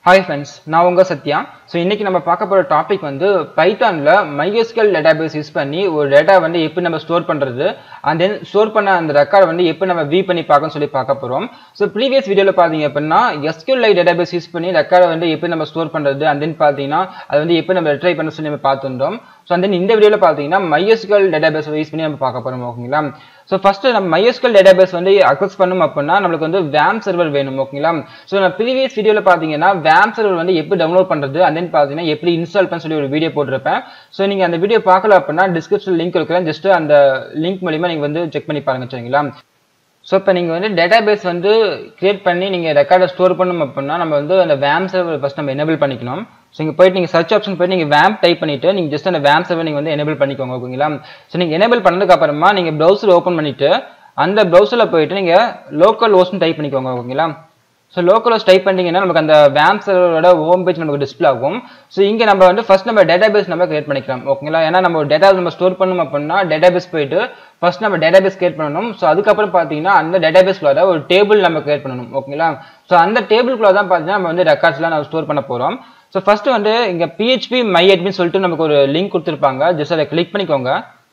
hi friends நான் உங்கள் Sathya so இன்றைக்கி நம்ம பார்க்க போகிற டாபிக் வந்து பைத்தானில் MySQL டேட்டாபேஸ் யூஸ் பண்ணி ஒரு டேட்டா வந்து எப்படி நம்ம ஸ்டோர் பண்ணுறது அண்ட் தென் ஸ்டோர் பண்ண அந்த ரெக்கார்டை வந்து எப்படி நம்ம வியூ பண்ணி பார்க்கணும்னு சொல்லி பார்க்க போகிறோம் ஸோ ப்ரீவியஸ் வீடியோவில் பார்த்தீங்க அப்படின்னா SQLite டேட்டாபேஸ் யூஸ் பண்ணி ரெக்கார்டை வந்து எப்படி நம்ம ஸ்டோர் பண்ணுறது அண்ட் தென் பார்த்தீங்கன்னா அது வந்து எப்படி நம்ம ரிட்ரை பண்ண சொல்லி நம்ம பார்த்துருந்தோம் ஸோ அண்ட் தென் இந்த வீடியோவில் பார்த்தீங்கன்னா MySQL டேட்டாபேஸ் யூஸ் பண்ணி நம்ம பார்க்க போகிறோம் ஓகேங்களா ஸோ ஃபர்ஸ்ட் நம்ம MySQL டேட்டாபேஸ் வந்து அக்சஸ் பண்ணணும் அப்படின்னா நம்மளுக்கு வந்து வேம் சர்வர் வேணும் ஓகேங்களா ஸோ நான் ப்ரீவியஸ் வீடியோவில் பார்த்தீங்கன்னா வேம் சர்வர் வந்து எப்படி டவுன்லோட் பண்ணுறது அண்ட் தென் பார்த்தீங்கன்னா எப்படி இன்ஸ்டால் பண்ண சொல்லி ஒரு வீடியோ போட்டிருப்பேன் ஸோ நீங்கள் அந்த வீடியோ பார்க்கல அப்படின்னா டிஸ்கிரிப்ஷன் லிங்க் இருக்கிறேன் ஜஸ்ட் அந்த லிங்க் மூலியமா நீங்கள் வந்து செக் பண்ணி பாருங்க சரிங்களா ஸோ இப்போ நீங்கள் வந்து டேட்டாபேஸ் வந்து கிரியேட் பண்ணி நீங்கள் ரெக்கார்டை ஸ்டோர் பண்ணணும் அப்படின்னா நம்ம வந்து அந்த வேம் சர்வர் ஃபஸ்ட் நம்ம எனேபிள் பண்ணிக்கணும் ஸோ இங்கே போயிட்டு நீங்கள் சர்ச் ஆப்ஷன் போயிட்டு நீங்கள் வேம் டைப் பண்ணிட்டு நீங்கள் ஜஸ்ட் அந்த வேம் சர்வர் நீங்கள் வந்து எனேபிள் பண்ணிக்கோங்க ஓகேங்களா ஸோ நீங்கள் எனேபிள் பண்ணதுக்கு அப்புறமா நீங்கள் ப்ரௌசர் ஓப்பன் பண்ணிட்டு அந்த ப்ரௌசரில் போயிட்டு நீங்கள் லோக்கல் ஹோஸ்ட்னு டைப் பண்ணிக்கோங்க ஓகேங்களா ஸோ லோக்கல் ஹோஸ்ட் டைப் பண்ணிட்டீங்கன்னா நமக்கு அந்த வேம் சர்வரோட ஹோம் பேஜ் நமக்கு டிஸ்பிளே ஆகும் ஸோ இங்கே நம்ம வந்து ஃபர்ஸ்ட் நம்ம டேட்டாபேஸ் நம்ம கிரியேட் பண்ணிக்கலாம் ஓகேங்களா ஏன்னா நம்ம ஒரு டேட்டா நம்ம ஸ்டோர் பண்ணணும் அப்படின்னா டேட்டாபேஸ் போயிட்டு ஃபர்ஸ்ட் நம்ம டேட்டாபேஸ் கிரியேட் பண்ணணும் ஸோ அதுக்கப்புறம் பார்த்தீங்கன்னா அந்த டேட்டாபேஸ்க்குள்ள ஒரு டேபிள் நம்ம கிரியேட் பண்ணணும் ஓகேங்களா ஸோ அந்த டேபிள்குள்ள தான் பார்த்தீங்கன்னா நம்ம வந்து ரெக்கார்ட்ஸ்லாம் நம்ம ஸ்டோர் பண்ண போகிறோம் ஸோ ஃபர்ஸ்ட் வந்து இங்கே பிஹெச்பி மை அட்மின் சொல்லிட்டு நமக்கு ஒரு லிங்க் கொடுத்துருப்பாங்க ஜஸ்ட் அதை கிளிக் பண்ணிக்கோங்க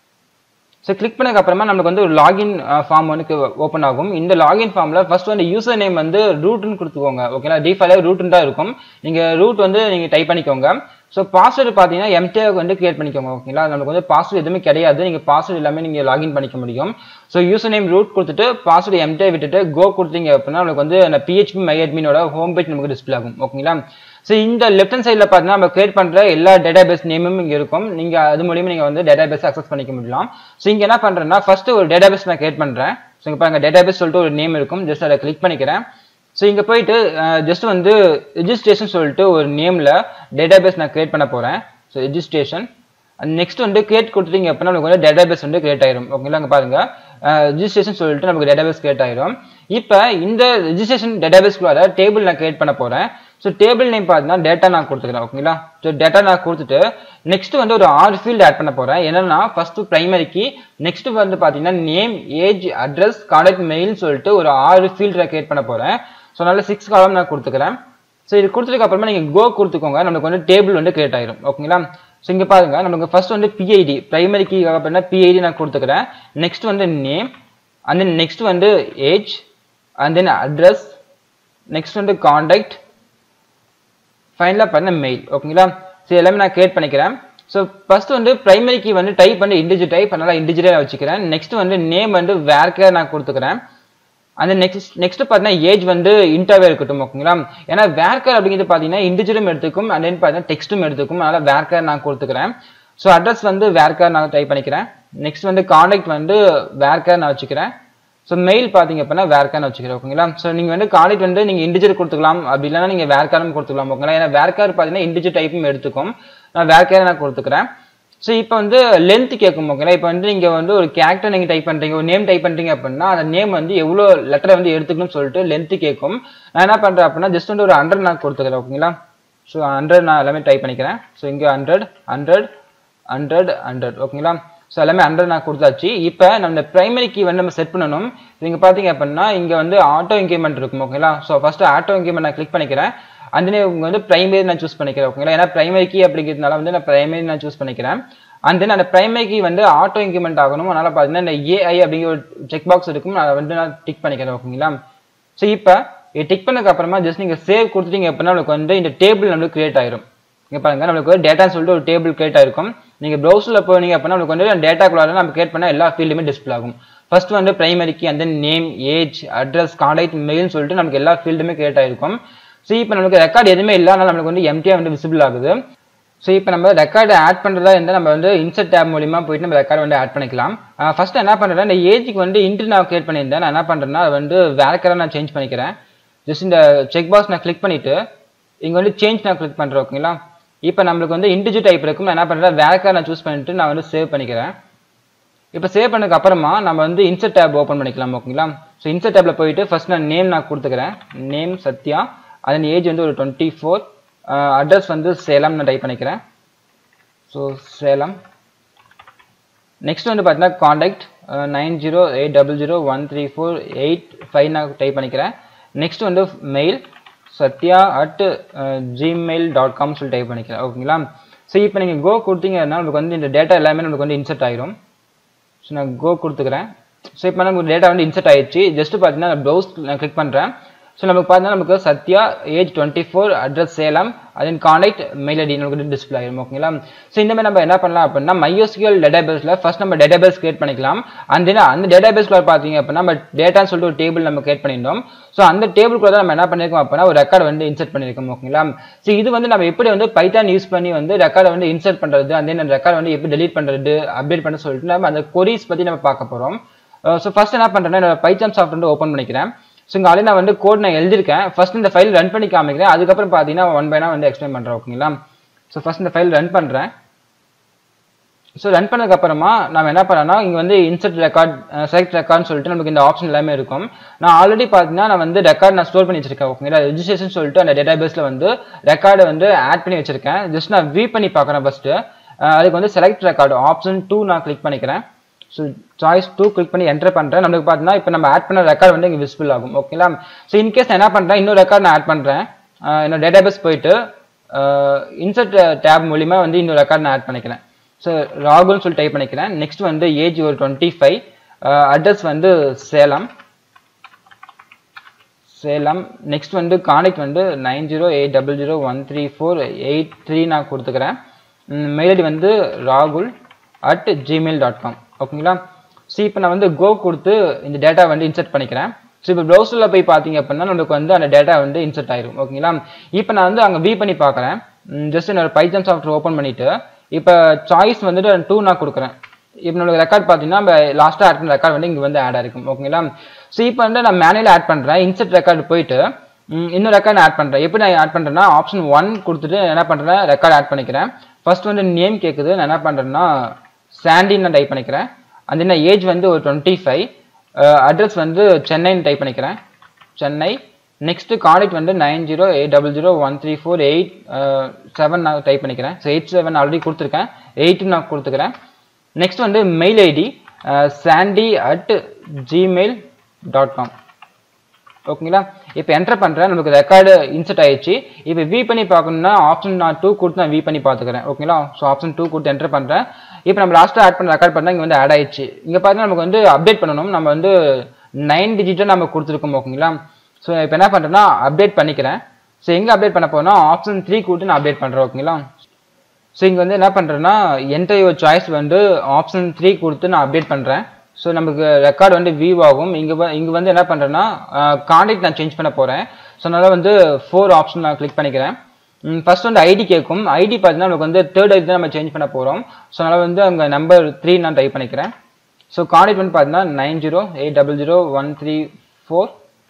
ஸோ கிளிக் பண்ணதுக்கு அப்புறமா நமக்கு வந்து ஒரு லாகின் ஃபார்ம் வந்து ஓப்பன் ஆகும் இந்த லாகின் ஃபார்மில் ஃபர்ஸ்ட் வந்து யூசர் நேம் வந்து ரூட்னு கொடுத்துக்கோங்க ஓகேங்களா டிஃபால்ட்டாக ரூட்னு தான் இருக்கும் நீங்கள் ரூட் வந்து நீங்கள் டைப் பண்ணிக்கோங்க ஸோ பாஸ்வேர்டு பார்த்தீங்கன்னா எம்டிஏ வந்து கிரியேட் பண்ணிக்கோங்க ஓகேங்களா நமக்கு வந்து பாஸ்வேர்டு எதுவுமே கிடையாது நீங்கள் பாஸ்வேர்டு எல்லாமே நீங்கள் லாகின் பண்ணிக்க முடியும் ஸோ யூசர் நேம் ரூட் கொடுத்துட்டு பாஸ்வேர்டு எம்டிஏ விட்டுட்டு கோ கொடுத்தீங்க அப்படின்னா நமக்கு வந்து அந்த பிஹெச்பி மை அட்மினோட ஹோம் பேஜ் நமக்கு டிஸ்பிளே ஆகும் ஓகேங்களா ஸோ இந்த லெஃப்ட் ஹேண்ட் சைடில் பார்த்தீங்கன்னா நம்ம கிரியேட் பண்ணுற எல்லா டேட்டாபேஸ் நேமும் இங்கே இருக்கும் நீங்கள் அது மூலியமாக நீங்கள் வந்து டேட்டாபேஸ் அக்சஸ் பண்ணிக்க முடியலாம் ஸோ இங்கே என்ன பண்ணுறேன்னா ஃபர்ஸ்ட் ஒரு டேட்டாபேஸ் நான் கிரியேட் பண்ணுறேன் ஸோ இங்கே பாருங்க டேட்டாபேஸ் சொல்லிட்டு ஒரு நேம் இருக்கும் ஜஸ்ட் அதை கிளிக் பண்ணிக்கிறேன் ஸோ இங்கே போயிட்டு ஜஸ்ட் வந்து ரிஜிஸ்ட்ரேஷன் சொல்லிட்டு ஒரு நேமில் டேட்டாபேஸ் நான் கிரியேட் பண்ண போகிறேன் ஸோ ரிஜிஸ்ட்ரேஷன் நெக்ஸ்ட் வந்து கிரியேட் கொடுத்துட்டீங்க அப்படின்னா நமக்கு வந்து டேட்டாபேஸ் வந்து கிரியேட் ஆயிரும் ஓகேங்களா அங்கே பாருங்க ரிஜிஸ்ட்ரேஷன் சொல்லிட்டு நமக்கு டேட்டாபேஸ் கிரியேட் ஆயிரும் இப்போ இந்த ரிஜிஸ்ட்ரேஷன் டேட்டாபேஸ்க்குள்ளார டேபிள் நான் கிரியேட் பண்ண போகிறேன் ஸோ டேபிள் நேம் பார்த்தீங்கன்னா டேட்டா நான் கொடுத்துக்கிறேன் ஓகேங்களா ஸோ டேட்டா நான் கொடுத்துட்டு நெக்ஸ்ட் வந்து ஒரு ஆறு ஃபீல்டு ஆட் பண்ண போகிறேன் என்னன்னா ஃபர்ஸ்ட் பிரைமரிக்கு நெக்ஸ்ட் வந்து பார்த்தீங்கன்னா name age address contact mail சொல்லிட்டு ஒரு ஆறு ஃபீல்டு நான் கிரியேட் பண்ண போகிறேன் ஸோ அதனால சிக்ஸ் காலம் நான் கொடுத்துக்கிறேன் ஸோ இது கொடுத்ததுக்கு அப்புறமா நீங்கள் கோ கொடுத்துக்கோங்க நமக்கு வந்து டேபிள் வந்து கிரியேட் ஆயிரும் ஓகேங்களா ஸோ இங்கே பாருங்க நமக்கு ஃபர்ஸ்ட் வந்து பிஐடி பிரைமரி கீ அப்படின்னா பிஐடி நான் கொடுத்துக்கிறேன் நெக்ஸ்ட் வந்து நேம் அண்ட் தென் நெக்ஸ்ட் வந்து age and then address next வந்து காண்டாக்ட் ஃபைனலாக பார்த்தீங்கன்னா மெயில் ஓகேங்களா ஸோ எல்லாமே நான் கிரியேட் பண்ணிக்கிறேன் ஸோ ஃபர்ஸ்ட் வந்து பிரைமரி கீ வந்து டைப் பண்ணி இண்டிஜி டைப் அதனால இண்டிஜிட்டே வச்சுக்கிறேன் நெக்ஸ்ட் வந்து நேம் வந்து வேர்க்கே நான் கொடுத்துக்கிறேன் அந்த நெக்ஸ்ட் நெக்ஸ்ட் பார்த்தீங்கன்னா ஏஜ் வந்து இன்டர்வே இருக்கட்டும் ஓகேங்களா ஏன்னா வேர்க்கர் அப்படிங்கிறது பார்த்தீங்கன்னா இண்டிஜுவலும் எடுத்துக்கும் அண்ட் தென் பார்த்தீங்கன்னா டெக்ஸ்ட்டும் எடுத்துக்கும் அதனால வேர்க்கர் நான் கொடுத்துக்கிறேன் ஸோ அட்ரஸ் வந்து வேர்க்கர் நான் டைப் பண்ணிக்கிறேன் நெக்ஸ்ட் வந்து காண்டாக்ட் வந்து வேர்க்கர் நான் வச்சுக்கிறேன் ஸோ மெயில் பார்த்தீங்க அப்படின்னா வேர்க்கார்னு வச்சுக்கிறேன் ஓகேங்களா ஸோ நீங்கள் வந்து காலேஜ் வந்து நீங்கள் இண்டிஜுவல் கொடுத்துக்கலாம் அப்படி இல்லைனா நீங்கள் வேர்க்காரும் கொடுத்துக்கலாம் ஓகேங்களா ஏன்னா வேர்க்கார் பார்த்தீங்கன்னா இண்டிஜுவல் டைப்பும் எடுத்துக்கும் நான் வேர்க்கார் நான் கொடுத்துக்கிறேன் ஸோ இப்போ வந்து லென்த் கேட்கும் ஓகேங்களா இப்போ வந்து நீங்கள் வந்து ஒரு கேரக்டர் நீங்கள் டைப் பண்ணுறீங்க ஒரு நேம் டைப் பண்ணுறீங்க அப்படின்னா அந்த நேம் வந்து எவ்வளோ லெட்டரை வந்து எடுத்துக்கணும்னு சொல்லிட்டு லென்த் கேட்கும் நான் என்ன பண்ணுறேன் அப்படின்னா ஜஸ்ட் வந்து ஒரு ஹண்ட்ரட் நான் கொடுத்துக்கிறேன் ஓகேங்களா ஸோ ஹண்ட்ரட் நான் எல்லாமே டைப் பண்ணிக்கிறேன் ஸோ இங்கே ஹண்ட்ரட் ஹண்ட்ரட் ஹண்ட்ரட் ஹண்ட்ரட் ஓகேங்களா ஸோ எல்லாமே ஹண்ட்ரட் நான் கொடுத்தாச்சு இப்போ நம்ம பிரைமரி கீ வந்து நம்ம செட் பண்ணணும் இங்கே பார்த்தீங்க அப்படின்னா இங்கே வந்து ஆட்டோ இன்க்ரிமெண்ட் இருக்கும் ஓகேங்களா ஸோ ஃபஸ்ட்டு ஆட்டோ இன்க்ரிமெண்ட் நான் கிளிக் பண்ணிக்கிறேன் அந்த உங்க வந்து பிரைமரி நான் சூஸ் பண்ணிக்கிறேன் ஓகேங்களா ஏன்னா பிரைமரி கீ அப்படிங்கிறதுனால வந்து நான் பிரைமரி நான் சூஸ் பண்ணிக்கிறேன் அண்ட் தென் அந்த பிரைமரி கீ வந்து ஆட்டோ இன்க்ரிமெண்ட் ஆகணும் அதனால பார்த்தீங்கன்னா இந்த ஏஐ அப்படிங்கிற ஒரு செக் பாக்ஸ் இருக்கும் அதை வந்து நான் டிக் பண்ணிக்கிறேன் ஓகேங்களா ஸோ இப்போ இது டிக் பண்ணதுக்கு அப்புறமா ஜஸ்ட் நீங்கள் சேவ் கொடுத்துட்டீங்க அப்படின்னா உங்களுக்கு வந்து இந்த டேபிள் நம்மளுக்கு கிரியேட் ஆயிரும் இங்கே பாருங்க நம்மளுக்கு ஒரு டேட்டான்னு சொல்லிட்டு ஒரு டேபிள் கிரியேட் ஆயிருக்கும் நீங்கள் ப்ரௌசரில் போனீங்க அப்படின்னா உங்களுக்கு வந்து டேட்டாக்குள்ளார நம்ம கிரியேட் பண்ண எல்லா ஃபீல்டுமே டிஸ்பிளே ஆகும் ஃபர்ஸ்ட் வந்து பிரைமரிக்கு and then name age address contact மெயில்னு சொல்லிட்டு நமக்கு எல்லா ஃபீல்டுமே கிரியேட் ஆயிருக்கும் ஸோ இப்போ நமக்கு ரெக்கார்டு எதுவுமே இல்லை அதனால நம்மளுக்கு வந்து எம்டிஆர் வந்து விசிபிள் ஆகுது ஸோ இப்போ நம்ம ரெக்கார்டு ஆட் பண்ணுறதா இருந்தால் நம்ம வந்து இன்சர்ட் டேப் மூலியமா போயிட்டு நம்ம ரெக்கார்டு வந்து ஆட் பண்ணிக்கலாம் ஃபர்ஸ்ட் என்ன பண்ணுறேன் இந்த ஏஜுக்கு வந்து இன்ட்ரு நான் கிரியேட் பண்ணியிருந்தேன் நான் என்ன பண்ணுறேன்னா அது வந்து வேறக்கராக நான் சேஞ்ச் பண்ணிக்கிறேன் ஜஸ்ட் இந்த செக் பாக்ஸ் நான் கிளிக் பண்ணிவிட்டு இங்கே வந்து சேஞ்ச் நான் கிளிக் பண்ணுறேன் ஓகேங்களா இப்போ நம்மளுக்கு வந்து இண்டிஜு டைப் இருக்கும் நான் என்ன பண்ணுறேன் வேறக்கார் நான் சூஸ் பண்ணிட்டு நான் வந்து சேவ் பண்ணிக்கிறேன் இப்போ சேவ் பண்ணதுக்கு அப்புறமா நம்ம வந்து இன்சர்ட் டேப் ஓப்பன் பண்ணிக்கலாம் ஓகேங்களா ஸோ இன்சர்ட் டேப்ல போயிட்டு ஃபர்ஸ்ட் நான் நேம் நான் கொடுத்துக்கிறேன் நேம் சத்யா அதன் ஏஜ் வந்து ஒரு டுவெண்ட்டி ஃபோர் அட்ரஸ் வந்து சேலம் நான் டைப் பண்ணிக்கிறேன் ஸோ சேலம் நெக்ஸ்ட் வந்து பார்த்தீங்கன்னா contact nine zero eight double zero one three four eight five நான் டைப் பண்ணிக்கிறேன் நெக்ஸ்ட் வந்து mail Satya at Gmail dot com சொல்லி டைப் பண்ணிக்கிறேன் ஓகேங்களா ஸோ இப்போ நீங்கள் கோ கொடுத்தீங்கன்னா நமக்கு வந்து இந்த டேட்டா எல்லாமே நமக்கு வந்து இன்சர்ட் ஆயிரும் ஸோ நான் கோ கொடுத்துக்கிறேன் ஸோ இப்போ நமக்கு டேட்டா வந்து இன்சர்ட் ஆயிடுச்சு ஜஸ்ட் பார்த்தீங்கன்னா ப்ரௌஸ் நான் கிளிக் பண்ணுறேன் ஸோ நமக்கு பார்த்தீங்கன்னா நமக்கு Satya age twenty four address Salem அதன் கான்டாக்ட் மெயில் ஐடி நமக்கு டிஸ்பிளே ஆயிரும் ஓகேங்களா ஸோ இந்த மாதிரி நம்ம என்ன பண்ணலாம் அப்படின்னா மையோஸ்கியல் டேட்டாபேஸில் ஃபர்ஸ்ட் நம்ம டேட்டாபேஸ் கிரியேட் பண்ணிக்கலாம் அண்ட் தென் அந்த டேட்டாபேஸ்ல பார்த்தீங்க அப்படின்னா நம்ம டேட்டான்னு சொல்லிட்டு ஒரு டேபிள் நம்ம கிரியேட் பண்ணியிருந்தோம் ஸோ அந்த டேபிள்குள்ள தான் நம்ம என்ன பண்ணியிருக்கோம் அப்படின்னா ஒரு ரெக்கார்ட் வந்து இன்சர்ட் பண்ணியிருக்கோம் ஓகேங்களா ஸோ இது வந்து நம்ம எப்படி வந்து பைத்தான் யூஸ் பண்ணி வந்து ரெக்கார்டை வந்து இன்சர்ட் பண்ணுறது அண்ட் தென் அந்த ரெக்கார்ட் வந்து எப்படி டெலீட் பண்ணுறது அப்டேட் பண்ண சொல்லிட்டு நம்ம அந்த கொரிஸ் பற்றி நம்ம பார்க்க போகிறோம் ஸோ ஃபர்ஸ்ட் என்ன பண்ணுறேன்னா என்னோட பைத்தான் சாஃப்ட் வந்து ஓப்பன் பண்ணிக்கிறேன் ஸோ இங்கே ஆல்ரெடி நான் வந்து கோட் நான் எழுதிருக்கேன் ஃபர்ஸ்ட் இந்த ஃபைல் ரன் பண்ணி காமிக்கிறேன் அதுக்கப்புறம் பார்த்தீங்கன்னா ஒன் பை வந்து எக்ஸ்பிளைன் பண்ணுறேன் ஓகேங்களா ஸோ ஃபர்ஸ்ட் இந்த ஃபைல் ரன் பண்ணுறேன் ஸோ ரன் பண்ணதுக்கு அப்புறமா நம்ம என்ன பண்ணோம்னா இங்கே வந்து இன்சர்ட் ரெக்கார்ட் செலக்ட் ரெக்கார்ட்னு சொல்லிட்டு நமக்கு இந்த ஆப்ஷன் எல்லாமே இருக்கும் நான் ஆல்ரெடி பார்த்தீங்கன்னா நான் வந்து ரெக்கார்ட் நான் ஸ்டோர் பண்ணி வச்சிருக்கேன் ஓகேங்களா ரெஜிஸ்ட்ரேஷன் சொல்லிட்டு அந்த டேட்டா பேஸில் வந்து ரெக்கார்டை வந்து ஆட் பண்ணி வச்சிருக்கேன் ஜஸ்ட் நான் வியூ பண்ணி பார்க்குறேன் ஃபர்ஸ்ட்டு அதுக்கு வந்து செலக்ட் ரெக்கார்டு ஆப்ஷன் டூ நான் கிளிக் பண்ணிக்கிறேன் ஸோ சாய்ஸ் டூ கிளிக் பண்ணி என்டர் பண்ணுறேன் நம்மளுக்கு பார்த்தீங்கன்னா இப்போ நம்ம ஆட் பண்ண ரெக்கார்ட் வந்து இங்கே விசிபிள் ஆகும் ஓகேங்களா ஸோ இன்கேஸ் நான் என்ன பண்ணுறேன் இன்னொரு ரெக்கார்ட் நான் ஆட் பண்ணுறேன் என்னோட டேட்டாபேஸ் போயிட்டு இன்சர்ட் டேப் மூலிமா வந்து இன்னொரு ரெக்கார்ட் நான் ஆட் பண்ணிக்கிறேன் ஸோ ராகுல்னு சொல்லி டைப் பண்ணிக்கிறேன் நெக்ஸ்ட் வந்து ஏஜ் ஒரு டுவெண்ட்டி ஃபைவ் அட்ரஸ் வந்து சேலம் சேலம் நெக்ஸ்ட் வந்து கான்டெக்ட் வந்து nine zero eight double zero one three four eight three நான் கொடுத்துக்கிறேன் மெயில் ஐடி வந்து ராகுல் அட் ஜிமெயில் டாட் காம் ஓகேங்களா ஸோ இப்போ நான் வந்து கோ கொடுத்து இந்த டேட்டா வந்து இன்சர்ட் பண்ணிக்கிறேன் ஸோ இப்போ ப்ரௌசரில் போய் பார்த்தீங்க அப்படின்னா நமக்கு வந்து அந்த டேட்டா வந்து இன்சர்ட் ஆயிரும் ஓகேங்களா இப்போ நான் வந்து அங்கே வியூ பண்ணி பார்க்குறேன் ஜஸ்ட் என்னோட பைத்தன் சாஃப்ட்வேர் ஓப்பன் பண்ணிட்டு இப்போ சாய்ஸ் வந்துட்டு டூ நான் கொடுக்குறேன் இப்போ நம்மளுக்கு ரெக்கார்ட் பார்த்தீங்கன்னா நம்ம லாஸ்ட்டாக ஆட் பண்ண ரெக்கார்ட் வந்து இங்கே வந்து ஆட் ஆயிருக்கும் ஓகேங்களா ஸோ இப்போ வந்து நான் மேனுவலாக ஆட் பண்ணுறேன் இன்சர்ட் ரெக்கார்டு போயிட்டு இன்னும் ரெக்கார்ட் ஆட் பண்ணுறேன் எப்படி நான் ஆட் பண்ணுறேன்னா ஆப்ஷன் ஒன் கொடுத்துட்டு என்ன பண்ணுறேன் ரெக்கார்ட் ஆட் பண்ணிக்கிறேன் ஃபர்ஸ்ட் வந்து நேம் கேட்குது நான் என்ன பண்ணுறேன்னா சாண்டின்னு நான் டைப் பண்ணிக்கிறேன் அந்த என்ன ஏஜ் வந்து ஒரு டுவெண்ட்டி ஃபைவ் அட்ரஸ் வந்து சென்னைன்னு டைப் பண்ணிக்கிறேன் சென்னை நெக்ஸ்ட்டு கான்டெக்ட் வந்து nine zero eight double zero one three four eight seven நான் டைப் பண்ணிக்கிறேன் ஸோ எயிட் செவன் ஆல்ரெடி கொடுத்துருக்கேன் எயிட்டு நான் கொடுத்துக்கிறேன் நெக்ஸ்ட் வந்து mail ID Sandy at Gmail dot com ஓகேங்களா இப்போ என்டர் பண்ணுறேன் நமக்கு ரெக்கார்டு இன்சர்ட் ஆயிடுச்சு இப்போ வி பண்ணி பார்க்கணும்னா ஆப்ஷன் நான் டூ கொடுத்து நான் வி பண்ணி பார்த்துக்கிறேன் ஓகேங்களா ஸோ ஆப்ஷன் டூ கொடுத்து என்டர் பண்ணுறேன் இப்போ நம்ம லாஸ்ட்டாக ஆட் பண்ண ரெக்கார்ட் பண்ணால் இங்கே வந்து ஆட் ஆயிடுச்சு இங்கே பார்த்தீங்கன்னா நமக்கு வந்து அப்டேட் பண்ணணும் நம்ம வந்து நைன் டிஜிட்டாக நம்ம கொடுத்துருக்கோம் ஓகேங்களா ஸோ இப்போ என்ன பண்ணுறேன்னா அப்டேட் பண்ணிக்கிறேன் ஸோ எங்கே அப்டேட் பண்ண போனால் ஆப்ஷன் த்ரீ கொடுத்து நான் அப்டேட் பண்ணுறேன் ஓகேங்களா ஸோ இங்கே வந்து என்ன பண்ணுறேன்னா என்டர் யுவர் சாய்ஸ் வந்து ஆப்ஷன் த்ரீ கொடுத்து நான் அப்டேட் பண்ணுறேன் ஸோ நமக்கு ரெக்கார்டு வந்து வியூ ஆகும் இங்கே இங்கே வந்து என்ன பண்ணுறேன்னா கான்டாக்ட் நான் சேஞ்ச் பண்ண போகிறேன் ஸோ அதனால் வந்து ஃபோர் ஆப்ஷன் நான் கிளிக் பண்ணிக்கிறேன் ஃபர்ஸ்ட் வந்து ஐடி கேட்கும் ஐடி பார்த்தீங்கன்னா நமக்கு வந்து தேர்ட் ஐடி தான் நம்ம சேஞ்ச் பண்ண போகிறோம் ஸோ அதனால் வந்து அங்கே நம்பர் த்ரீ நான் டைப் பண்ணிக்கிறேன் ஸோ கான்டாக்ட் வந்து பார்த்தீங்கன்னா nine zero eight double zero one three four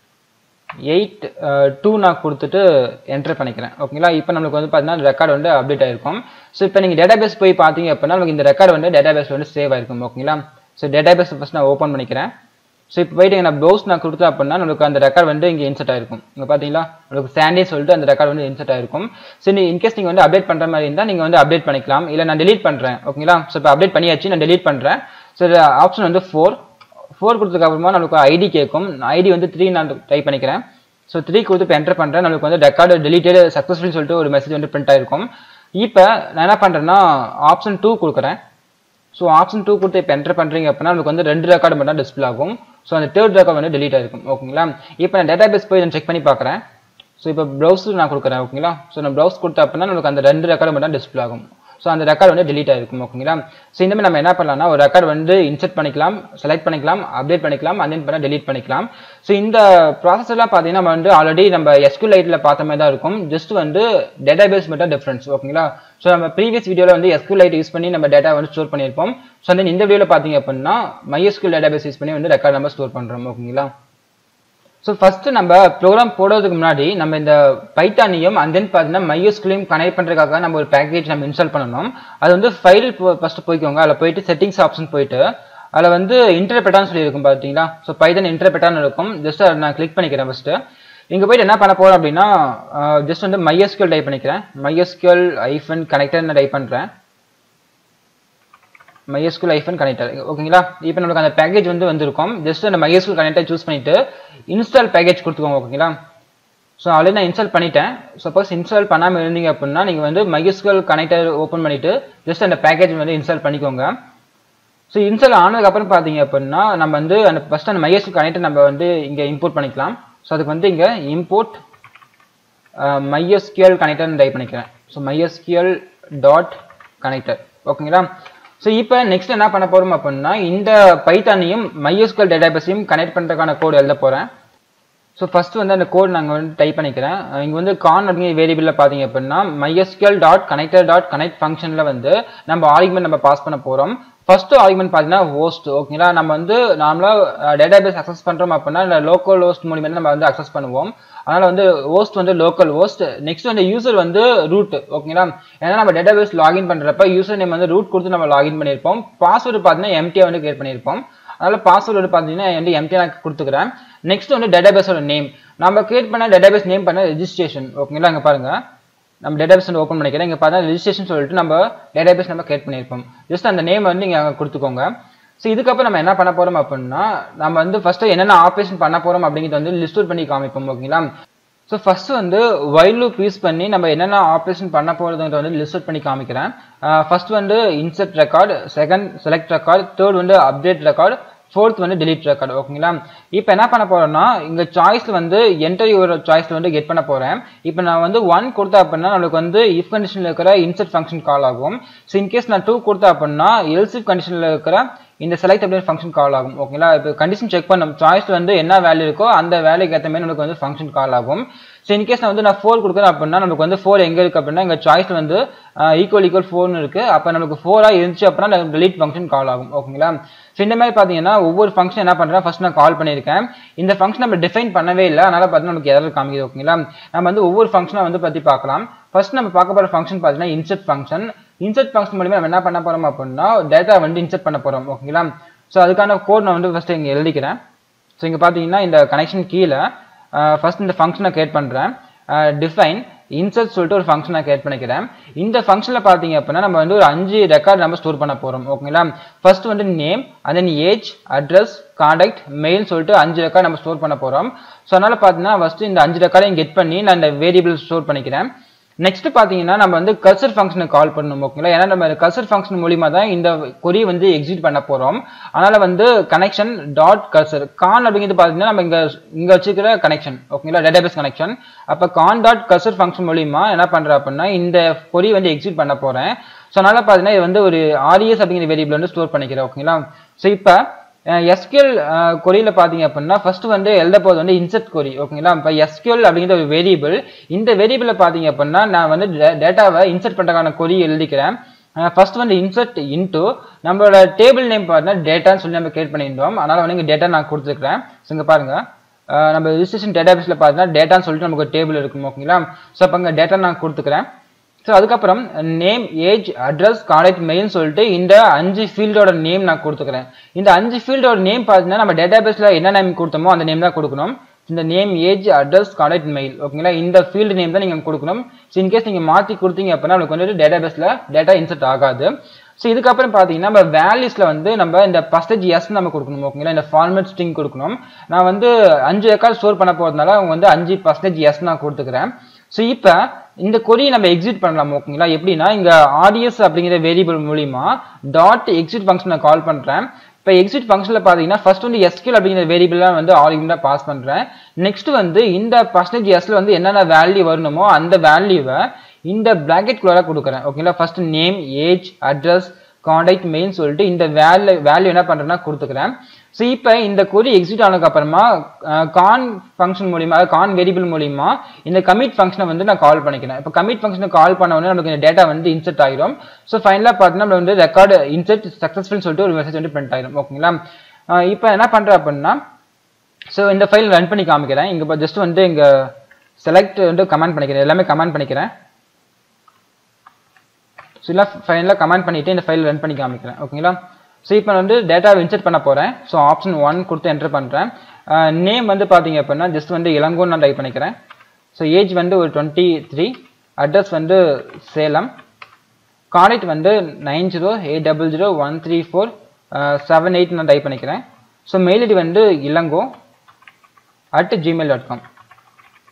eight two நான் கொடுத்துட்டு என்டர் பண்ணிக்கிறேன் ஓகேங்களா இப்போ நம்மளுக்கு வந்து பார்த்தீங்கன்னா ரெக்கார்டு வந்து அப்டேட் ஆயிருக்கும் ஸோ இப்போ நீங்கள் டேட்டாபேஸ் போய் பார்த்தீங்க அப்படின்னா நமக்கு இந்த ரெக்கார்டு வந்து டேட்டாபேஸ் வந்து சேவ் ஆயிருக்கும் ஓகேங்களா ஸோ டேட்டாபேஸ் ஃபஸ்ட் நான் ஓப்பன் பண்ணிக்கிறேன் ஸோ இப்போ போயிட்டு நான் ப்ரௌஸ் நான் கொடுத்தேன் அப்படின்னா நமக்கு அந்த ரெக்கார்ட் வந்து இங்கே இன்சர்ட் ஆயிருக்கும் இங்கே பார்த்தீங்களா உங்களுக்கு சாண்டே சொல்லிட்டு அந்த ரெக்கார்ட் வந்து இன்சர்ட் ஆயிருக்கும் ஸோ நீ இன்கேஸ் நீங்கள் வந்து அப்டேட் பண்ணுற மாதிரி இருந்தால் நீங்கள் வந்து அப்டேட் பண்ணிக்கலாம் இல்லை நான் டெலீட் பண்ணுறேன் ஓகேங்களா ஸோ இப்போ அப்டேட் பண்ணியாச்சு நான் டெலீட் பண்ணுறேன் ஸோ ஆப்ஷன் வந்து ஃபோர் ஃபோர் கொடுத்ததுக்கு அப்புறமா நமக்கு ஐடி கேட்கும் ஐடி வந்து த்ரீ நான் டைப் பண்ணிக்கிறேன் ஸோ த்ரீ கொடுத்து இப்போ என்டர் பண்ணுறேன் நமக்கு வந்து ரெக்கார்டு டெலிட்டட் சக்ஸஸ்ஃபுல் சொல்லிட்டு ஒரு மெசேஜ் வந்து பிரிண்ட் ஆயிருக்கும் இப்போ நான் என்ன பண்ணுறேன்னா ஆப்ஷன் டூ கொடுக்குறேன் ஸோ ஆப்ஷன் டூ கொடுத்து இப்போ என்டர் பண்ணுறீங்க அப்படின்னா நமக்கு வந்து ரெண்டு ரெக்கார்டு மட்டும் டிஸ்பிளே ஆகும் ஸோ அந்த தேர்ட் ரெக்கார்ட் வந்து டெலிட் ஆயிருக்கும் ஓகேங்களா இப்போ நான் டேட்டா பேஸ் போய் நான் செக் பண்ணி பார்க்குறேன் ஸோ இப்போ ப்ரௌஸ் நான் கொடுக்குறேன் ஓகேங்களா ஸோ நான் ப்ரௌஸ் கொடுத்த அப்படின்னா நமக்கு அந்த ரெண்டு ரெக்கார்டு மட்டும் டிஸ்பிளே ஆகும் ஸோ அந்த ரெக்கார்டு வந்து டெலிட் ஆயிருக்கும் ஓகேங்களா ஸோ இந்த மாதிரி நம்ம என்ன பண்ணலாம்னா ஒரு ரெக்கார்டு வந்து இன்சர்ட் பண்ணிக்கலாம் செலக்ட் பண்ணிக்கலாம் அப்டேட் பண்ணிக்கலாம் and then பண்ண டெலிட் பண்ணிக்கலாம் ஸோ இந்த ப்ராசஸ் எல்லாம் பார்த்தீங்கன்னா நம்ம வந்து ஆல்ரெடி நம்ம எஸ்கியூ லைட்டில் பார்த்த மாதிரி தான் இருக்கும் ஜஸ்ட் வந்து டேட்டாபேஸ் மட்டும் டிஃப்ரென்ஸ் ஓகேங்களா ஸோ நம்ம ப்ரீவியஸ் வீடியோவில் வந்து எஸ்கியூ லைட் யூஸ் பண்ணி நம்ம டேட்டா வந்து ஸ்டோர் பண்ணியிருப்போம் ஸோ வந்து இந்த வீடியோவில் பார்த்தீங்க அப்படின்னா MySQL டேட்டாபேஸ் யூஸ் பண்ணி வந்து ரெக்கார்ட் நம்ம ஸ்டோர் பண்ணுறோம் ஓகேங்களா ஸோ ஃபர்ஸ்ட் நம்ம ப்ரோக்ராம் போடுறதுக்கு முன்னாடி நம்ம இந்த பைத்தானியும் அண்ட் தென் பார்த்தீங்கன்னா மையோஸ்கிளையும் கனெக்ட் பண்ணுறதுக்காக நம்ம ஒரு பேக்கேஜ் நம்ம இன்ஸ்டால் பண்ணணும் அது வந்து ஃபைல் ஃபர்ஸ்ட் போய்க்கோங்க அதில் போயிட்டு செட்டிங்ஸ் ஆப்ஷன் போயிட்டு அதில் வந்து இன்டர்பிரட்டான்னு சொல்லி இருக்கும் பார்த்தீங்களா ஸோ பைத்தன் இன்டர்பிரட்டான்னு இருக்கும் ஜஸ்ட் அதை நான் கிளிக் பண்ணிக்கிறேன் ஃபர்ஸ்ட் இங்கே போயிட்டு என்ன பண்ண போகிறோம் அப்படின்னா ஜஸ்ட் வந்து MySQL டைப் பண்ணிக்கிறேன் MySQL ஐஃபன் கனெக்டர் நான் டைப் பண்ணுறேன் MySQL ஐஃபன் கனெக்டர் ஓகேங்களா இப்போ நமக்கு அந்த பேக்கேஜ் வந்து வந்திருக்கும் ஜஸ்ட் அந்த MySQL கனெக்டர் சூஸ் பண்ணிட்டு இன்ஸ்டால் பேக்கேஜ் கொடுத்துக்கோங்க ஓகேங்களா ஸோ ஆல்ரெடி நான் இன்ஸ்டால் பண்ணிட்டேன் சப்போஸ் இன்ஸ்டால் பண்ணாமல் இருந்தீங்க அப்படின்னா நீங்கள் வந்து MySQL கனெக்டர் ஓப்பன் பண்ணிவிட்டு ஜஸ்ட் அந்த பேக்கேஜ் வந்து இன்ஸ்டால் பண்ணிக்கோங்க ஸோ இன்ஸ்டால் ஆனதுக்கப்புறம் பார்த்தீங்க அப்படின்னா நம்ம வந்து அந்த ஃபஸ்ட் அந்த MySQL கனெக்டர் நம்ம வந்து இங்கே இம்போர்ட் பண்ணிக்கலாம் ஸோ அதுக்கு வந்து இங்கே இம்போர்ட் MySQL கனெக்டர்னு டைப் பண்ணிக்கிறேன் ஸோ MySQL டாட் கனெக்டர் ஓகேங்களா ஸோ இப்போ நெக்ஸ்ட் என்ன பண்ண போகிறோம் அப்படின்னா இந்த பைத்தானையும் MySQL டேட்டாபேஸையும் கனெக்ட் பண்ணுறதுக்கான கோட் எழுத போகிறேன் ஸோ ஃபர்ஸ்ட் வந்து அந்த கோட் நாங்கள் வந்து டைப் பண்ணிக்கிறேன் இங்கே வந்து கான் அப்படிங்கிற வேரியபிளில் பார்த்தீங்க அப்படின்னா MySQL dot connector dot connect ஃபங்க்ஷனில் வந்து நம்ம ஆர்குமெண்ட் நம்ம பாஸ் பண்ண போகிறோம் ஃபர்ஸ்ட் ஆர்குமெண்ட் பார்த்தீங்கன்னா ஹோஸ்ட் ஓகேங்களா நம்ம வந்து நார்மலாக டேட்டாபேஸ் அக்சஸ் பண்ணுறோம் அப்படின்னா இந்த லோக்கல் ஹோஸ்ட் மூலியமா நம்ம வந்து அக்சஸ் பண்ணுவோம் அதனால வந்து ஹோஸ்ட் வந்து லோக்கல் ஹோஸ்ட் நெக்ஸ்ட் வந்து யூசர் வந்து ரூட் ஓகேங்களா ஏன்னா நம்ம டேட்டாபேஸ் லாகின் பண்ணுறப்ப யூசர் நேம் வந்து ரூட் கொடுத்து நம்ம லாகின் பண்ணியிருப்போம் பாஸ்வேர்டு பார்த்தீங்கன்னா எம்டியாக வந்து கிரியேட் பண்ணியிருப்போம் அதனால பாஸ்வேர்டு பார்த்தீங்கன்னா வந்து எம்டி நான் கொடுத்துக்கிறேன் நெக்ஸ்ட் வந்து டேட்டாபேஸோட நேம் நம்ம கிரியேட் பண்ண டேட்டாபேஸ் நேம் பண்ண ரெஜிஸ்ட்ரேஷன் ஓகேங்களா இங்கே பாருங்க நம்ம டேட்டாபேஸ் வந்து ஓப்பன் பண்ணிக்கிறேன் இங்கே பார்த்தா ரெஜிஸ்ட்ரேஷன் சொல்லிட்டு நம்ம டேட்டாபேஸ் நம்ம கிரியேட் பண்ணியிருப்போம் ஜஸ்ட் அந்த நேம் வந்து நீங்கள் அங்கே கொடுத்துக்கோங்க ஸோ இதுக்கப்புறம் நம்ம என்ன பண்ண போறோம் அப்படின்னா நம்ம வந்து ஃபர்ஸ்ட் என்னென்ன ஆப்ரேஷன் பண்ண போறோம் அப்படிங்கிறது வந்து லிஸ்ட் அவுட் பண்ணி காமிப்போம் ஓகேங்களா ஸோ ஃபர்ஸ்ட் வந்து வைல் லூப் யூஸ் பண்ணி நம்ம என்னென்ன ஆப்ரேஷன் பண்ண போகிறதுன்ற வந்து லிஸ்ட் அவுட் பண்ணி காமிக்கிறேன் ஃபர்ஸ்ட் வந்து insert record second select record third வந்து அப்டேட் ரெக்கார்டு ஃபோர்த் வந்து delete ரெக்கார்டு ஓகேங்களா இப்போ என்ன பண்ண போறோம்னா இங்க சாய்ஸ்ல வந்து என்டர் யுவர் சாய்ஸ்ல வந்து கெட் பண்ண போறேன் இப்போ நான் வந்து ஒன் கொடுத்தா அப்படின்னா நம்மளுக்கு வந்து இஃப் கண்டிஷன்ல இருக்கிற இன்செர்ட் ஃபங்க்ஷன் கால் ஆகும் ஸோ இன்கேஸ் நான் டூ கொடுத்தா அப்படின்னா எல்ஸ் இஃப் கண்டிஷன்ல இருக்கிற இந்த செலக்ட் அப்படின்னு ஃபங்க்ஷன் கால் ஆகும் ஓகேங்களா இப்போ கண்டிஷன் செக் பண்ணும் சாய்ஸ்ல வந்து என்ன வேல்யூ இருக்கோ அந்த வேல்யூக்கு ஏற்ற மாதிரி நமக்கு வந்து ஃபங்க்ஷன் கால் ஆகும் ஸோ இன்கேஸ் நான் வந்து நான் ஃபோர் கொடுக்குறேன் அப்படின்னா நமக்கு வந்து ஃபோர் எங்கே இருக்குது அப்படின்னா எங்கள் சாய்ஸ்ல வந்து ஈக்குவல் ஈக்குவல் ஃபோர்னு இருக்குது அப்போ நமக்கு ஃபோராக இருந்துச்சு அப்படின்னா நமக்கு delete ஃபங்க்ஷன் கால் ஆகும் ஓகேங்களா ஸோ இந்த மாதிரி பார்த்தீங்கன்னா ஒவ்வொரு ஃபங்க்ஷன் என்ன பண்ணுறேன் ஃபர்ஸ்ட் நான் கால் பண்ணியிருக்கேன் இந்த ஃபங்க்ஷன் நம்ம டிஃபைன் பண்ணவே இல்லை அதனால பார்த்தீங்கன்னா நமக்கு எதாவது காமிக்குது ஓகேங்களா நம்ம வந்து ஒவ்வொரு ஃபங்க்ஷனை வந்து பற்றி பார்க்கலாம் ஃபர்ஸ்ட் நம்ம பார்க்க போகிற ஃபங்க்ஷன் பார்த்தீங்கன்னா இன்செர்ட் ஃபங்க்ஷன் இன்செர்ட் ஃபங்க்ஷன் மூலியமா நம்ம என்ன பண்ண போகிறோம் அப்படின்னா டேட்டா வந்து இன்செர்ட் பண்ண போகிறோம் ஓகேங்களா ஸோ அதுக்கான கோட் நான் வந்து ஃபர்ஸ்ட் இங்கே எழுதிக்கிறேன் ஸோ இங்கே பார்த்தீங்கன்னா இந்த கனெக்ஷன் கீழே ஃபர்ஸ்ட் இந்த ஃபங்க்ஷனை கிரியேட் பண்ணுறேன் டிஃபைன் இன்சர்ட் சொல்லிட்டு ஒரு ஃபங்க்ஷனை கிரியேட் பண்ணிக்கிறேன் இந்த ஃபங்க்ஷனில் பார்த்தீங்க அப்படின்னா நம்ம வந்து ஒரு அஞ்சு ரெக்கார்ட் நம்ம ஸ்டோர் பண்ண போகிறோம் ஓகேங்களா ஃபர்ஸ்ட் வந்து name and then age address contact mail சொல்லிட்டு அஞ்சு ரெக்கார்ட் நம்ம ஸ்டோர் பண்ண போகிறோம் ஸோ அதனால பார்த்தீங்கன்னா ஃபர்ஸ்ட் இந்த அஞ்சு ரெக்கார்டையும் கெட் பண்ணி நான் இந்த வேரியபிள் ஸ்டோர் பண்ணிக்கிறேன் நெக்ஸ்ட் பாத்தீங்கன்னா நம்ம வந்து கர்சர் ஃபங்க்ஷனை கால் பண்ணணும் ஓகேங்களா ஏன்னா நம்ம கர்சர் ஃபங்க்ஷன் மூலியமா தான் இந்த கொரி வந்து எக்ஸிட் பண்ண போறோம் அதனால வந்து கனெக்ஷன் டாட் கர்சர் கான் அப்படிங்கிறது பாத்தீங்கன்னா நம்ம இங்க இங்க வச்சுக்கிற கனெக்ஷன் ஓகேங்களா டேட்டாபேஸ் கனெக்ஷன் அப்ப கான் டாட் கர்சர் ஃபங்க்ஷன் மூலியமா என்ன பண்றேன் அப்படின்னா இந்த கொரி வந்து எக்ஸிட் பண்ண போறேன் ஸோ அதனால பாத்தீங்கன்னா இது வந்து ஒரு ஆர்இஎஸ் அப்படிங்கிற வேரியபிள் வந்து ஸ்டோர் பண்ணிக்கிறேன் ஓகேங்களா ஸோ இப்போ எஸ்கியூஎல் கொரியில பாத்தீங்க அப்படின்னா ஃபர்ஸ்ட் வந்து எழுத போது வந்து இன்செர்ட் கொரி ஓகேங்களா இப்போ எஸ்கியூஎல் அப்படிங்கிற ஒரு வேரியபிள் இந்த வேரியபிளை பாத்தீங்க அப்படின்னா நான் வந்து டேட்டாவை இன்செர்ட் பண்றதுக்கான கொரி எழுதிக்கிறேன் ஃபர்ஸ்ட் வந்து இன்செர்ட் இன்டு நம்மளோட டேபிள் நேம் பார்த்தீங்கன்னா டேட்டான்னு சொல்லி நம்ம கிரியேட் பண்ணியிருந்தோம் அதனால வந்து இங்கே டேட்டா நான் கொடுத்துருக்கேன் ஸோ இங்கே பாருங்க அஹ் நம்ம ரிஜிஸ்ட்ரேஷன் டேட்டாபேஸில் பார்த்தீங்கன்னா டேட்டான்னு சொல்லிட்டு நமக்கு ஒரு டேபிள் இருக்கும் ஓகேங்களா ஸோ அப்போ இங்கே டேட்டா நான் கொடுத்துக்கிறேன் ஸோ அதுக்கப்புறம் நேம் ஏஜ் அட்ரஸ் கான்டாக்ட் மெயில்னு சொல்லிட்டு இந்த அஞ்சு ஃபீல்டோட நேம் நான் கொடுத்துக்கிறேன் இந்த அஞ்சு ஃபீல்டோட நேம் பார்த்தீங்கன்னா நம்ம டேட்டாபேஸில் என்ன நேம் கொடுத்தோமோ அந்த நேம் தான் கொடுக்கணும் இந்த name age address contact mail ஓகேங்களா இந்த ஃபீல்டு நேம் தான் நீங்கள் கொடுக்கணும் ஸோ இன்கேஸ் நீங்கள் மாற்றி கொடுத்தீங்க அப்படின்னா உங்களுக்கு வந்துட்டு டேட்டாபேஸில் டேட்டா இன்சர்ட் ஆகாது ஸோ இதுக்கப்புறம் பார்த்தீங்கன்னா நம்ம வேல்யூஸில் வந்து நம்ம இந்த பர்சன்டேஜ் எஸ் நம்ம கொடுக்கணும் ஓகேங்களா இந்த ஃபார்மேட் ஸ்ட்ரிங் கொடுக்கணும் நான் வந்து அஞ்சு ரெக்கார்ட் ஸ்டோர் பண்ண போகிறதுனால அவங்க வந்து அஞ்சு பர்சன்டேஜ் எஸ் நான் கொடுத்துக்கிறேன் ஸோ இப்போ இந்த கொரியை நம்ம எக்ஸிட் பண்ணலாம் ஓகேங்களா எப்படின்னா இங்க ஆடியஸ் அப்படிங்கிற வேரியபிள் மூலியமா டாட் எக்ஸிட் ஃபங்க்ஷனை கால் பண்றேன் இப்போ எக்ஸிட் ஃபங்க்ஷனில் பார்த்தீங்கன்னா ஃபர்ஸ்ட் வந்து எஸ்கியூல் அப்படிங்கிற வேரியபிளாக வந்து ஆர்குமெண்ட்டாக பாஸ் பண்ணுறேன் நெக்ஸ்ட் வந்து இந்த பர்சன்டேஜ் எஸ்ல வந்து என்னென்ன வேல்யூ வரணுமோ அந்த வேல்யூவை இந்த பிராக்கெட் குள்ளார கொடுக்குறேன் ஓகேங்களா first name age address contact main சொல்லிட்டு இந்த வேல்யூ வேல்யூ என்ன பண்ணுறேன்னா கொடுத்துக்கிறேன் ஸோ இப்போ இந்த கொரி எக்ஸிட் ஆனதுக்கு அப்புறமா கான் ஃபங்க்ஷன் மூலியமா கான் வேரியபிள் மூலியமா இந்த கமிட் ஃபங்க்ஷனை வந்து நான் கால் பண்ணிக்கிறேன் இப்போ கமிட் ஃபங்க்ஷனை கால் பண்ண உடனே நமக்கு இந்த டேட்டா வந்து இன்செர்ட் ஆகிரும் ஸோ ஃபைனலாக பார்த்தீங்கன்னா நம்ம வந்து ரெக்கார்டு இன்செர்ட் சக்ஸஸ்ஃபுல் சொல்லிட்டு ஒரு மெசேஜ் வந்து பிரிண்ட் ஆகிரும் ஓகேங்களா இப்போ என்ன பண்ணுறேன் அப்படின்னா ஸோ இந்த ஃபைல் ரன் பண்ணி காமிக்கிறேன் இங்கே ஜஸ்ட் வந்து இங்கே செலக்ட் வந்து கமெண்ட் பண்ணிக்கிறேன் எல்லாமே கமெண்ட் பண்ணிக்கிறேன் ஸோ இல்லை ஃபைனலாக கமெண்ட் பண்ணிவிட்டு இந்த ஃபைல் ரன் பண்ணி காமிக்கிறேன் ஓகேங்களா ஸோ இப்போ வந்து டேட்டாவை இன்செர்ட் பண்ண போகிறேன் ஸோ ஆப்ஷன் ஒன் கொடுத்து என்டர் பண்ணுறேன் நேம் வந்து பார்த்தீங்க அப்படின்னா ஜஸ்ட் வந்து இளங்கோன்னு நான் டைப் பண்ணிக்கிறேன் ஸோ ஏஜ் வந்து ஒரு டுவெண்ட்டி த்ரீ அட்ரஸ் வந்து சேலம் கான்டெக்ட் வந்து nine zero eight double zero one three four seven eight நான் டைப் பண்ணிக்கிறேன் ஸோ மெயில் ஐடி வந்து Elango at Gmail dot com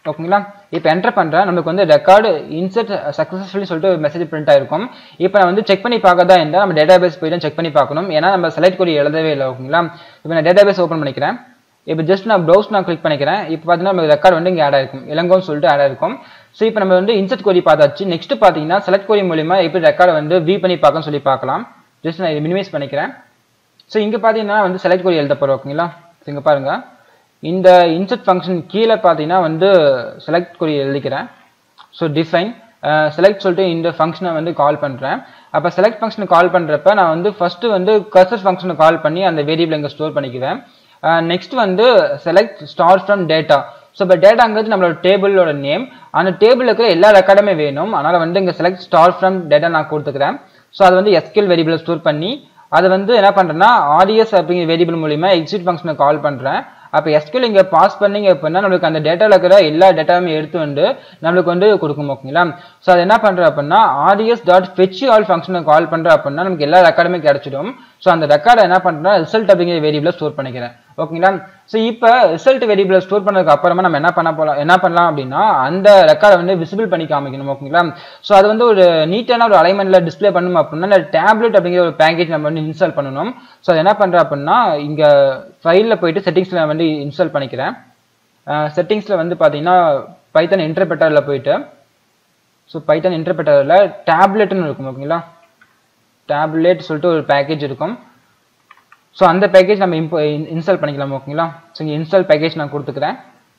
ஓகேங்களா இப்போ என்டர் பண்ணுறேன் நமக்கு வந்து ரெக்கார்டு இன்சர்ட் சக்ஸஸ்ஃபுல்லி சொல்லிட்டு மெசேஜ் பிரிண்ட் ஆயிருக்கும் இப்போ நான் வந்து செக் பண்ணி பார்க்கறதா இருந்தால் நம்ம டேட்டா பேஸ் போய் தான் செக் பண்ணி பார்க்கணும் ஏன்னா நம்ம செலக்ட் கொரி எழுதவே இல்லை ஓகேங்களா இப்போ நான் டேட்டா பேஸ் ஓப்பன் பண்ணிக்கிறேன் இப்போ ஜஸ்ட் நான் ப்ரௌஸ் நான் கிளிக் பண்ணிக்கிறேன் இப்போ பார்த்தீங்கன்னா நமக்கு ரெக்கார்டு வந்து இங்கே ஆட் ஆயிருக்கும் இளங்கோன்னு சொல்லிட்டு ஆட் ஆயிருக்கும் ஸோ இப்போ நம்ம வந்து இன்சர்ட் கொரி பார்த்தாச்சு நெக்ஸ்ட் பார்த்தீங்கன்னா செலக்ட் கொரி மூலியமா எப்படி ரெக்கார்டை வந்து வியூ பண்ணி பார்க்கணும்னு சொல்லி பார்க்கலாம் ஜஸ்ட் நான் இதை மினிமைஸ் பண்ணிக்கிறேன் ஸோ இங்கே பார்த்தீங்கன்னா வந்து செலக்ட் கொரி எழுத போகிறோம் ஓகேங்களா ஸோ இங்கே பாருங்க இந்த இன்சர்ட் ஃபங்க்ஷன் கீழே பார்த்தீங்கன்னா வந்து செலக்ட் கொரி எழுதிக்கிறேன் ஸோ டிஃபைன் செலக்ட் சொல்லிட்டு இந்த ஃபங்க்ஷனை வந்து கால் பண்ணுறேன் அப்போ செலக்ட் ஃபங்க்ஷனை கால் பண்ணுறப்ப நான் வந்து ஃபஸ்ட்டு வந்து கர்சர் ஃபங்க்ஷனை கால் பண்ணி அந்த வேரியபிள் இங்கே ஸ்டோர் பண்ணிக்குவேன் நெக்ஸ்ட் வந்து select star from data so இப்போ டேட்டாங்கிறது நம்மளோட டேபிளோட நேம் அந்த டேபிள் இருக்கிற எல்லா ரெக்கார்டுமே வேணும் அதனால் வந்து இங்கே செலக்ட் ஸ்டார் ஃப்ரம் டேட்டா நான் கொடுத்துக்கிறேன் ஸோ அது வந்து எஸ்கியூஎல் வேரியபிளை ஸ்டோர் பண்ணி அதை வந்து என்ன பண்ணுறேன்னா ஆடியஸ் அப்படிங்கிற வேரியபிள் மூலிமா எக்ஸிட் ஃபங்க்ஷனை கால் பண்ணுறேன் அப்போ எஸ்கியூஎல் இங்கே பாஸ் பண்ணீங்க அப்படின்னா நம்மளுக்கு அந்த டேட்டாவில் இருக்கிற எல்லா டேட்டாவுமே எடுத்து வந்து நம்மளுக்கு வந்து கொடுக்கும் ஓகேங்களா ஸோ அது என்ன பண்ணுறோம் அப்படின்னா ஆடியஸ் டாட் ஃபெச் ஆல் ஃபங்க்ஷனை கால் பண்ணுறோம் அப்படின்னா நமக்கு எல்லா ரெக்கார்டுமே கிடைச்சிடும் ஸோ அந்த ரெக்கார்டை என்ன பண்ணுறேன்னா ரிசல்ட் அப்படிங்கிற வேரியபிளை ஸ்டோர் பண்ணிக்கிறேன் ஓகேங்களா ஸோ இப்போ ரிசல்ட் வேரியபிளை ஸ்டோர் பண்ணதுக்கு அப்புறமா நம்ம என்ன பண்ண போகலாம் என்ன பண்ணலாம் அப்படின்னா அந்த ரெக்கார்டை வந்து விசிபிள் பண்ணி காமிக்கணும் ஓகேங்களா ஸோ அது வந்து ஒரு நீட்டான ஒரு அலைன்மெண்ட்ல டிஸ்ப்ளே பண்ணணும் அப்படின்னா அந்த டேப்லெட் அப்படிங்கிற ஒரு பேக்கேஜ் நம்ம வந்து இன்ஸ்டால் பண்ணணும் ஸோ அது என்ன பண்ணுறோம் அப்படின்னா இங்கே ஃபைலில் போயிட்டு செட்டிங்ஸில் வந்து இன்ஸ்டால் பண்ணிக்கிறேன் செட்டிங்ஸில் வந்து பார்த்தீங்கன்னா பைத்தன் இன்டர்பிரட்டரில் போயிட்டு ஸோ பைத்தன் இன்டர்பிரட்டரில் டேப்லெட்னு இருக்கும் ஓகேங்களா டேப்லெட் சொல்லிட்டு ஒரு பேக்கேஜ் இருக்கும் ஸோ அந்த பேக்கேஜ் நம்ம இம்போ இன்ஸ்டால் பண்ணிக்கலாம் ஓகேங்களா ஸோ இங்கே இன்ஸ்டால் பேக்கேஜ் நான் கொடுத்துக்கிறேன்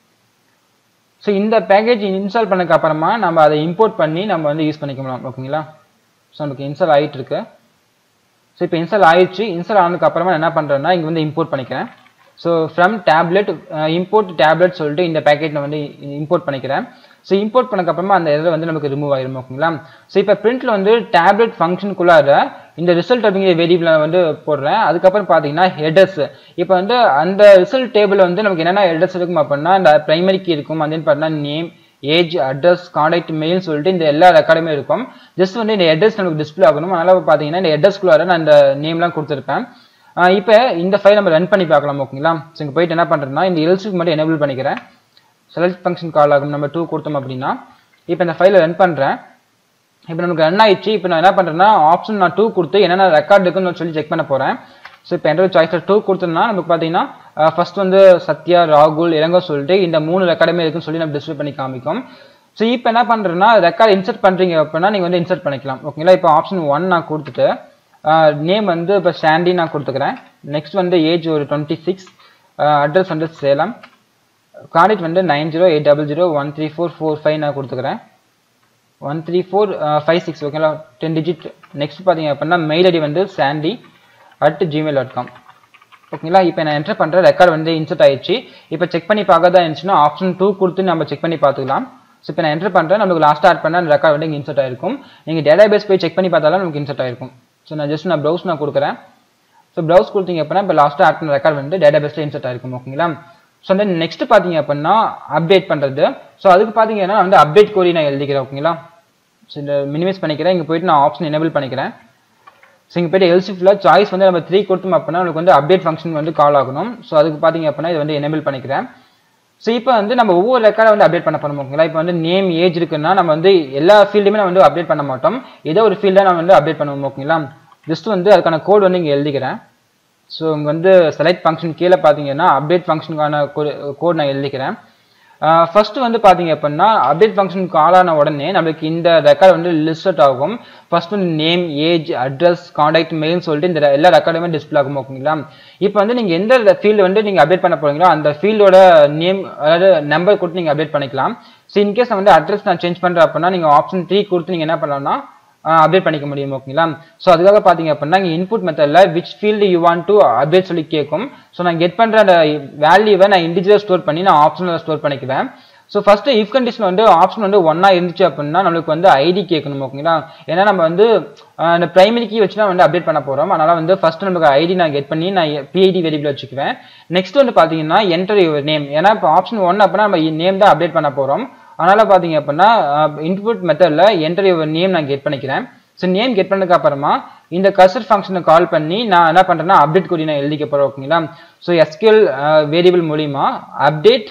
ஸோ இந்த பேக்கேஜ் இன்ஸ்டால் பண்ணதுக்கு அப்புறமா நம்ம அதை இம்போர்ட் பண்ணி நம்ம வந்து யூஸ் பண்ணிக்கலாம் ஓகேங்களா ஸோ நமக்கு இன்ஸ்டால் ஆகிட்டு இருக்கு ஸோ இப்போ இன்ஸ்டால் ஆயிடுச்சு இன்ஸ்டால் ஆனதுக்கு அப்புறமா என்ன பண்ணுறேன்னா இங்கே வந்து இம்போர்ட் பண்ணிக்கிறேன் so from tablet import tablet சொல்லிட்டு இந்த பேக்கேஜ் நான் வந்து இம்போர்ட் பண்ணிக்கிறேன் ஸோ இம்போர்ட் பண்ணக்கப்புறமா அந்த இதில் வந்து நமக்கு ரிமூவ் ஆயிரும் ஓகேங்களா ஸோ இப்போ பிரிண்ட்ல வந்து டேப்லெட் ஃபங்க்ஷனுக்குள்ளார இந்த ரிசல்ட் அப்படிங்கிற வேரியபிளை வந்து போடுறேன் அதுக்கப்புறம் பார்த்தீங்கன்னா ஹெடர்ஸ் இப்போ வந்து அந்த ரிசல்ட் டேபிள் வந்து நமக்கு என்னென்ன ஹெடர்ஸ் இருக்கும் அப்படின்னா இந்த பிரைமரி கீ இருக்கும் அது பார்த்தீங்கன்னா name age address contact mail சொல்லிட்டு இந்த எல்லா ரெக்கார்டுமே இருக்கும் ஜஸ்ட் வந்து இந்த அட்ரஸ் நமக்கு டிஸ்பிளே ஆகணும் அதனால பார்த்தீங்கன்னா இந்த அட்ரஸ்க்குள்ளார நான் இந்த நேம்லாம் கொடுத்துருப்பேன் இப்போ இந்த ஃபைல் நம்ம ரன் பண்ணி பார்க்கலாம் ஓகேங்களா ஸோ இங்கே போயிட்டு என்ன பண்ணுறேன்னா இந்த எல்ஸுக்கு மட்டும் எனேபிள் பண்ணிக்கிறேன் செலக்ட் ஃபங்க்ஷன் கால் ஆகும் நம்ம டூ கொடுத்தோம் அப்படின்னா இப்போ இந்த ஃபைலை ரன் பண்ணுறேன் இப்போ நமக்கு ரன் ஆயிடுச்சு இப்போ நான் என்ன பண்ணுறேன்னா ஆப்ஷன் நான் டூ கொடுத்து என்னென்ன ரெக்கார்ட் இருக்குன்னு சொல்லி செக் பண்ண போகிறேன் ஸோ இப்போ என்ட்ரு சாய்ஸில் டூ கொடுத்தோம்னா நமக்கு பார்த்தீங்கன்னா ஃபர்ஸ்ட் வந்து சத்யா ராகுல் இளங்கோ சொல்லிட்டு இந்த மூணு ரெக்கார்டுமே இருக்குன்னு சொல்லி நம்ம டிஸ்பிளே பண்ணி காமிக்கும் ஸோ இப்போ என்ன பண்ணுறேன்னா ரெக்கார்ட் இன்சர்ட் பண்ணுறீங்க அப்படின்னா நீங்கள் வந்து இன்சர்ட் பண்ணிக்கலாம் ஓகேங்களா இப்போ ஆப்ஷன் ஒன் நான் கொடுத்துட்டு நேம் வந்து இப்போ சாண்டி நான் கொடுத்துக்கிறேன் நெக்ஸ்ட் வந்து ஏஜ் ஒரு டுவெண்ட்டி சிக்ஸ் அட்ரஸ் வந்து சேலம் கான்டெக்ட் வந்து nine zero eight double zero one three four four five நான் கொடுத்துக்கிறேன் one three four five six ஓகேங்களா டென் டிஜிட் நெக்ஸ்ட் பார்த்தீங்க அப்படின்னா மெயில் ஐடி வந்து Sandy at Gmail dot com ஓகேங்களா இப்போ நான் என்டர் பண்ணுற ரெக்கார்ட் வந்து இன்சர்ட் ஆயிடுச்சு இப்போ செக் பண்ணி பார்க்கறதா இருந்துச்சுன்னா ஆப்ஷன் டூ கொடுத்து நம்ம செக் பண்ணி பார்த்துக்கலாம் ஸோ இப்போ நான் என்டர் பண்ணுறேன் நமக்கு லாஸ்ட் ஆட் பண்ண அந்த ரெக்கார்ட் வந்து இன்சர்ட் ஆயிருக்கும் நீங்கள் டேட்டா பேஸ் போய் செக் பண்ணி பார்த்தாலும் நமக்கு இன்சர்ட் ஆயிருக்கும் ஸோ நான் ஜஸ்ட் நான் ப்ரௌஸ் நான் கொடுக்குறேன் ஸோ ப்ரௌஸ் கொடுத்தீங்க அப்படின்னா இப்போ லாஸ்ட்டாக ஆட் பண்ண ரெக்கார்ட் வந்து டேட்டா பேஸில் இன்சர்ட் ஆயிருக்கும் ஓகேங்களா ஸோ வந்து நெக்ஸ்ட் பார்த்தீங்க அப்படின்னா அப்டேட் பண்ணுறது ஸோ அதுக்கு பார்த்தீங்கன்னா வந்து அப்டேட் கோரி நான் எழுதிக்கிறேன் ஓகேங்களா ஸோ இந்த மினிமைஸ் பண்ணிக்கிறேன் இங்கே போயிட்டு நான் ஆப்ஷன் எனேபிள் பண்ணிக்கிறேன் ஸோ இங்கே போயிட்டு எல்சிஃபில் சாய்ஸ் வந்து நம்ம த்ரீ கொடுத்தோம் அப்படின்னா நமக்கு வந்து அப்டேட் ஃபங்க்ஷன் வந்து கால் ஆகணும் ஸோ அதுக்கு பார்த்தீங்க அப்படின்னா இதை வந்து எனேபிள் பண்ணிக்கிறேன் ஸோ இப்போ வந்து நம்ம ஒவ்வொரு ரெக்கார்டை வந்து அப்டேட் பண்ண போறோம் ஓகேங்களா இப்போ வந்து நேம் ஏஜ் இருக்குன்னா நம்ம வந்து எல்லா ஃபீல்டுமே நம்ம வந்து அப்டேட் பண்ண மாட்டோம் ஏதோ ஒரு ஃபீல்டை நம்ம வந்து அப்டேட் பண்ணுவோம் ஓகேங்களா ஜஸ்ட் வந்து அதுக்கான கோட் வந்து இங்கே எழுதிக்கிறேன் ஸோ இங்கே வந்து செலக்ட் ஃபங்க்ஷன் கீழே பார்த்தீங்கன்னா அப்டேட் ஃபங்க்ஷனுக்கான கோட் நான் எழுதிக்கிறேன் ஃபர்ஸ்ட் வந்து பார்த்தீங்க அப்படின்னா அப்டேட் ஃபங்க்ஷன் கால் ஆன உடனே நம்மளுக்கு இந்த ரெக்கார்டு வந்து லிஸ்ட் ஆகும் ஃபர்ஸ்ட் வந்து name age address contact mail சொல்லிட்டு இந்த எல்லா ரெக்கார்டுமே டிஸ்பிளே ஆகும் ஓகேங்களா இப்போ வந்து நீங்கள் எந்த ஃபீல்டு வந்து நீங்கள் அப்டேட் பண்ண போறீங்களோ அந்த ஃபீல்டோட நேம் அதாவது நம்பர் கொடுத்து நீங்கள் அப்டேட் பண்ணிக்கலாம் ஸோ இன்கேஸ் நான் வந்து அட்ரஸ் நான் சேஞ்ச் பண்ணுறேன் அப்படின்னா நீங்கள் ஆப்ஷன் த்ரீ கொடுத்து நீங்கள் என்ன பண்ணலாம்னா அப்டேட் பண்ணிக்க முடியும் ஓகேங்களா ஸோ அதுக்காக பார்த்தீங்க அப்படின்னா இங்கே இன்புட் மெத்தடில் which field you want to update சொல்லி கேட்கும் ஸோ நான் கெட் பண்ணுற அந்த வேல்யூவை நான் இண்டிஜுவல் ஸ்டோர் பண்ணி நான் ஆப்ஷனில் ஸ்டோர் பண்ணிக்குவேன் ஸோ ஃபர்ஸ்ட் இஃப் கண்டிஷன் வந்து ஆப்ஷன் வந்து ஒன்னா இருந்துச்சு அப்படின்னா நம்மளுக்கு வந்து ஐடி கேட்கணும் ஓகேங்களா ஏன்னா நம்ம வந்து அந்த பிரைமரி கீ வச்சு தான் வந்து அப்டேட் பண்ண போறோம் அதனால வந்து ஃபர்ஸ்ட் நமக்கு ஐடி நான் கெட் பண்ணி நான் பிஐடி வேரியபிள் வச்சுக்குவேன் நெக்ஸ்ட் வந்து பாத்தீங்கன்னா என்டர் யுவர் நேம் ஏன்னா இப்போ ஆப்ஷன் ஒன் அப்படின்னா நம்ம நேம் தான் அப்டேட் பண்ண போறோம் அதனால பாத்தீங்க அப்படின்னா இன்புட் மெத்தட்ல என்டர் யுவர் நேம் நான் கெட் பண்ணிக்கிறேன் ஸோ நேம் கெட் பண்ணதுக்கு அப்புறமா இந்த கர்சர் ஃபங்க்ஷனை கால் பண்ணி நான் என்ன பண்றேன்னா அப்டேட் கொடி நான் எழுதிக்க போறேன் ஓகேங்களா ஸோ எஸ்கியூஎல் வேரியபிள் மூலியமா அப்டேட்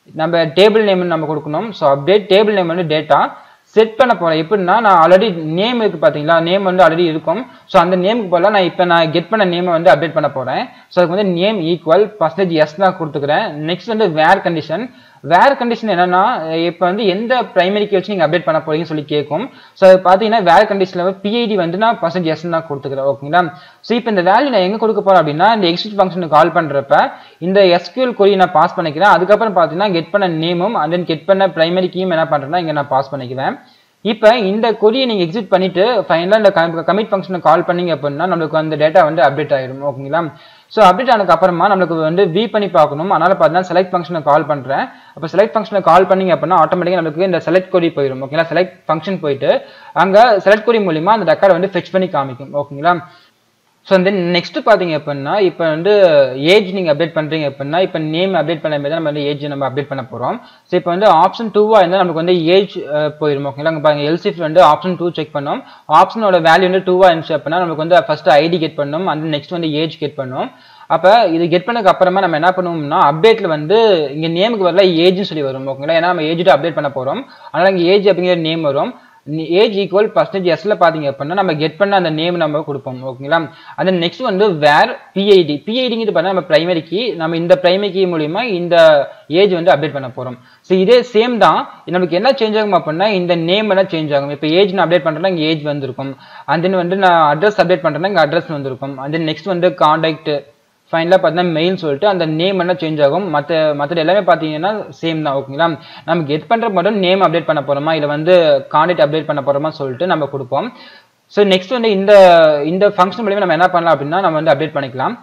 நம்ம டேபிள் நேம் நம்ம கொடுக்கணும் ஸோ அப்டேட் டேபிள் நேம் வந்து டேட்டா செட் பண்ண போறேன் எப்படின்னா நான் ஆல்ரெடி நேம் இருக்கு பாத்தீங்களா நேம் வந்து ஆல்ரெடி இருக்கும் ஸோ அந்த நேமுக்கு பதிலாக நான் இப்போ நான் கெட் பண்ண நேமை வந்து அப்டேட் பண்ண போறேன் ஸோ அதுக்கு வந்து நேம் ஈக்குவல் பர்சன்டேஜ் எஸ் தான் கொடுத்துக்கிறேன் நெக்ஸ்ட் வந்து வேர் கண்டிஷன் வேர் கண்டிஷன் என்னன்னா இப்போ வந்து எந்த பிரைமரிக்கு வச்சு நீங்க அப்டேட் பண்ண போறீங்கன்னு சொல்லி கேட்கும் ஸோ அது பார்த்தீங்கன்னா வேர் கண்டிஷன்ல பிஐடி வந்து நான் பர்சன்டேஜ் எஸ் தான் கொடுத்துக்கிறேன் ஓகேங்களா ஸோ இப்போ இந்த வேல்யூ நான் எங்க கொடுக்க போறேன் அப்படின்னா இந்த எக்ஸிட் ஃபங்க்ஷனுக்கு கால் பண்றப்ப இந்த எஸ்கியூஎல் கொரி நான் பாஸ் பண்ணிக்கிறேன் அதுக்கப்புறம் பார்த்தீங்கன்னா கெட் பண்ண நேமும் அண்ட் தென் கெட் பண்ண பிரைமரி கீயும் என்ன பண்றேன்னா இங்க நான் பாஸ் பண்ணிக்குவேன் இப்போ இந்த கொரியை நீங்க எக்ஸிட் பண்ணிட்டு ஃபைனலாக இந்த கமிட் ஃபங்க்ஷனை கால் பண்ணீங்க அப்படின்னா நம்மளுக்கு அந்த டேட்டா வந்து அப்டேட் ஆயிடும் ஓகேங்களா ஸோ அப்டேட் ஆனதுக்கு அப்புறமா நம்மளுக்கு வந்து வி பண்ணி பார்க்கணும் அதனால பார்த்தீங்கன்னா செலக்ட் ஃபங்க்ஷனை கால் பண்றேன் அப்போ செலக்ட் ஃபங்க்ஷனை கால் பண்ணீங்க அப்படின்னா ஆட்டோமேட்டிக்காக நம்மளுக்கு இந்த செலக்ட் கொரி போயிடும் ஓகேங்களா செலக்ட் ஃபங்க்ஷன் போயிட்டு அங்க செலக்ட் கொரி மூலியமா அந்த ரெக்கார்டை வந்து ஃபெச் பண்ணி காமிக்கும் ஓகேங்களா ஸோ தென் நெக்ஸ்ட் பார்த்தீங்க அப்படின்னா இப்போ வந்து ஏஜ் நீங்கள் அப்டேட் பண்ணுறீங்க அப்படின்னா இப்போ நேம் அப்டேட் பண்ண மாதிரி நம்ம வந்து ஏஜ் நம்ம அப்டேட் பண்ண போகிறோம் ஸோ இப்போ வந்து ஆப்ஷன் டூவாக இருந்தால் நமக்கு வந்து ஏஜ் போயிடும் ஓகேங்களா அங்கே பாருங்க எல்சிஃப் வந்து ஆப்ஷன் டூ செக் பண்ணோம் ஆப்ஷனோட வேல்யூ வந்து டூவாக இருந்துச்சு அப்படின்னா நமக்கு வந்து ஃபர்ஸ்ட் ஐடி கெட் பண்ணணும் அண்ட் நெக்ஸ்ட் வந்து ஏஜ் கெட் பண்ணணும் அப்போ இது கெட் பண்ணதுக்கு அப்புறமா நம்ம என்ன பண்ணுவோம்னா அப்டேட்ல வந்து இங்கே நேமுக்கு பதிலாக ஏஜ்னு சொல்லி வரும் ஓகேங்களா ஏன்னா நம்ம ஏஜ் அப்டேட் பண்ண போகிறோம் அதனால் இங்கே ஏஜ் அப்படிங்கிற நேம் வரும் ஏஜ் ஈக்குவல் பர்சன்டேஜ் எஸ்ல பாத்தீங்க அப்படின்னா நம்ம கெட் பண்ண அந்த நேம் நம்ம கொடுப்போம் ஓகேங்களா அந்த நெக்ஸ்ட் வந்து வேர் பிஐடி பிஐடிங்கிறது பார்த்தா நம்ம பிரைமரி கீ நம்ம இந்த பிரைமரி கீ மூலியமா இந்த ஏஜ் வந்து அப்டேட் பண்ண போறோம் ஸோ இதே சேம் தான் நமக்கு என்ன சேஞ்ச் ஆகும் அப்படின்னா இந்த நேம் எல்லாம் சேஞ்ச் ஆகும் இப்போ ஏஜ் நான் அப்டேட் பண்றேன்னா இங்கே ஏஜ் வந்திருக்கும் அண்ட் தென் வந்து நான் அட்ரஸ் அப்டேட் பண்றேன்னா இங்கே அட்ரஸ் வந்திருக்கும் அண்ட் தென் நெக்ஸ்ட் வந்து காண்டாக்ட் ஃபைனலாக பார்த்தீங்கன்னா மெயில் சொல்லிட்டு அந்த நேம் என்ன சேஞ்ச் ஆகும் மற்ற மற்றது எல்லாமே பார்த்தீங்கன்னா சேம் தான் ஓகேங்களா நம்ம கெட் பண்ணுற மட்டும் நேம் அப்டேட் பண்ண போகிறோமா இல்லை வந்து காண்டாக்ட் அப்டேட் பண்ண போகிறோமா சொல்லிட்டு நம்ம கொடுப்போம் ஸோ நெக்ஸ்ட் வந்து இந்த இந்த ஃபங்க்ஷன் மூலியமா நம்ம என்ன பண்ணலாம் அப்படின்னா நம்ம வந்து அப்டேட் பண்ணிக்கலாம்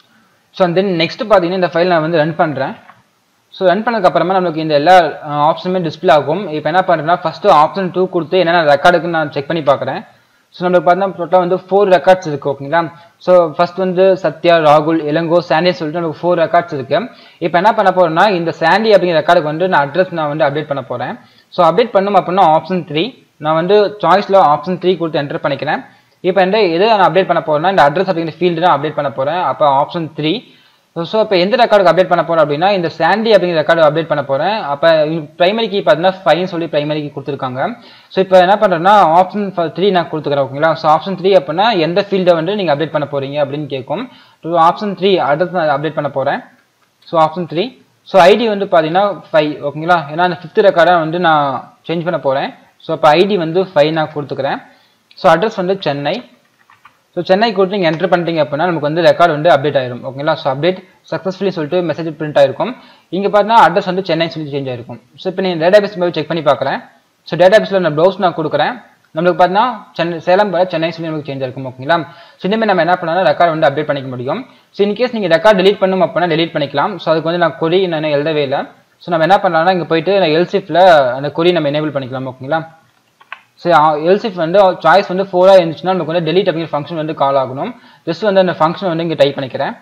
ஸோ தென் நெக்ஸ்ட் பார்த்தீங்கன்னா இந்த ஃபைல் நான் வந்து ரன் பண்ணுறேன் ஸோ ரன் பண்ணதுக்கு அப்புறமா நமக்கு இந்த எல்லா ஆப்ஷனுமே டிஸ்பிளே ஆகும் இப்போ என்ன பண்ணுறேன்னா ஃபர்ஸ்ட் ஆப்ஷன் டூ கொடுத்து என்னென்ன ரெக்கார்டுக்கு நான் செக் பண்ணி பார்க்குறேன் ஸோ நம்மளுக்கு பார்த்தீங்கன்னா டோட்டலாக வந்து ஃபோர் ரெக்கார்ட்ஸ் இருக்கு ஓகேங்களா ஸோ ஃபர்ஸ்ட் வந்து சத்யா ராகுல் இளங்கோ சாண்டி சொல்லிட்டு நமக்கு ஃபோர் ரெக்கார்ட்ஸ் இருக்கு இப்போ என்ன பண்ண போறேன்னா இந்த சாண்டி அப்படிங்கிற ரெக்கார்டுக்கு வந்து நான் அட்ரஸ் நான் வந்து அப்டேட் பண்ண போறேன் ஸோ அப்டேட் பண்ணும் அப்படின்னா ஆப்ஷன் த்ரீ நான் வந்து சாய்ஸ்ல ஆப்ஷன் த்ரீ கொடுத்து என்டர் பண்ணிக்கிறேன் இப்போ வந்து எது நான் அப்டேட் பண்ண போறேன்னா இந்த அட்ரஸ் அப்படிங்கிற ஃபீல்டு தான் அப்டேட் பண்ண போறேன் அப்போ ஆப்ஷன் த்ரீ ஸோ இப்போ எந்த ரெக்கார்டுக்கு அப்டேட் பண்ண போறேன் அப்படின்னா இந்த சாண்டி அப்படிங்கிற ரெக்கார்டு அப்டேட் பண்ண போறேன் அப்போ பிரைமரி கீ பார்த்தீங்கன்னா ஃபைன் சொல்லி பிரைமரி கீ கொடுத்துருக்காங்க ஸோ இப்போ என்ன பண்றேன்னா ஆப்ஷன் த்ரீ நான் கொடுத்துக்கிறேன் ஓகேங்களா ஸோ ஆப்ஷன் த்ரீ அப்படின்னா எந்த ஃபீல்டை வந்து நீங்க அப்டேட் பண்ண போறீங்க அப்படின்னு கேட்கும் ஸோ ஆப்ஷன் த்ரீ அட்ரஸ் நான் அப்டேட் பண்ண போறேன் so option three so ID வந்து பார்த்தீங்கன்னா ஃபைவ் ஓகேங்களா ஏன்னா அந்த ஃபிஃப்த் ரெக்கார்டை வந்து நான் சேஞ்ச் பண்ண போறேன் ஸோ அப்போ ஐடி வந்து ஃபைவ் நான் கொடுத்துக்கிறேன் ஸோ அட்ரஸ் வந்து சென்னை ஸோ சென்னை கொடுத்து நீங்கள் என்டர் பண்ணிட்டீங்க அப்படின்னா நமக்கு வந்து ரெக்கார்டு வந்து அப்டேட் ஆயிரும் ஓகேங்களா ஸோ அப்டேட் சக்ஸஸ்ஃபுல்லி சொல்லிட்டு மெசேஜ் பிரிண்ட் ஆயிருக்கும் இங்கே பார்த்தீங்கன்னா அட்ரஸ் வந்து சென்னை சொல்லி சேஞ்ச் ஆயிருக்கும் ஸோ இப்போ நீங்கள் டேட்டாபேஸ் போய் செக் பண்ணி பார்க்குறேன் ஸோ டேட்டாபேஸில் நான் ப்ரௌஸ் நான் கொடுக்குறேன் நம்மளுக்கு பார்த்தீங்கன்னா சென்னை சேலம் போல சென்னை சொல்லி நமக்கு சேஞ்ச் ஆயிருக்கும் ஓகேங்களா ஸோ இனிமேல் நம்ம என்ன பண்ணலாம் ரெக்கார்டு வந்து அப்டேட் பண்ணிக்க முடியும் ஸோ இன்கேஸ் நீங்கள் ரெக்கார்ட் டெலீட் பண்ணும் அப்படின்னா டெலீட் பண்ணிக்கலாம் ஸோ அதுக்கு வந்து நான் கொரி நான் எழுதவே இல்லை ஸோ நம்ம என்ன பண்ணலாம்னா இங்கே போயிட்டு நான் எல்சிஃபில் அந்த கொரி நம்ம எனேபிள் பண்ணிக்கலாம் ஓகேங்களா ஸோ எல்சிஃப் வந்து சாய்ஸ் வந்து ஃபோராக இருந்துச்சுன்னா நமக்கு வந்து டெலிட் அப்படிங்கிற ஃபங்க்ஷன் வந்து கால் ஆகணும் ஜஸ்ட் வந்து அந்த ஃபங்க்ஷன் வந்து இங்கே டைப் பண்ணிக்கிறேன்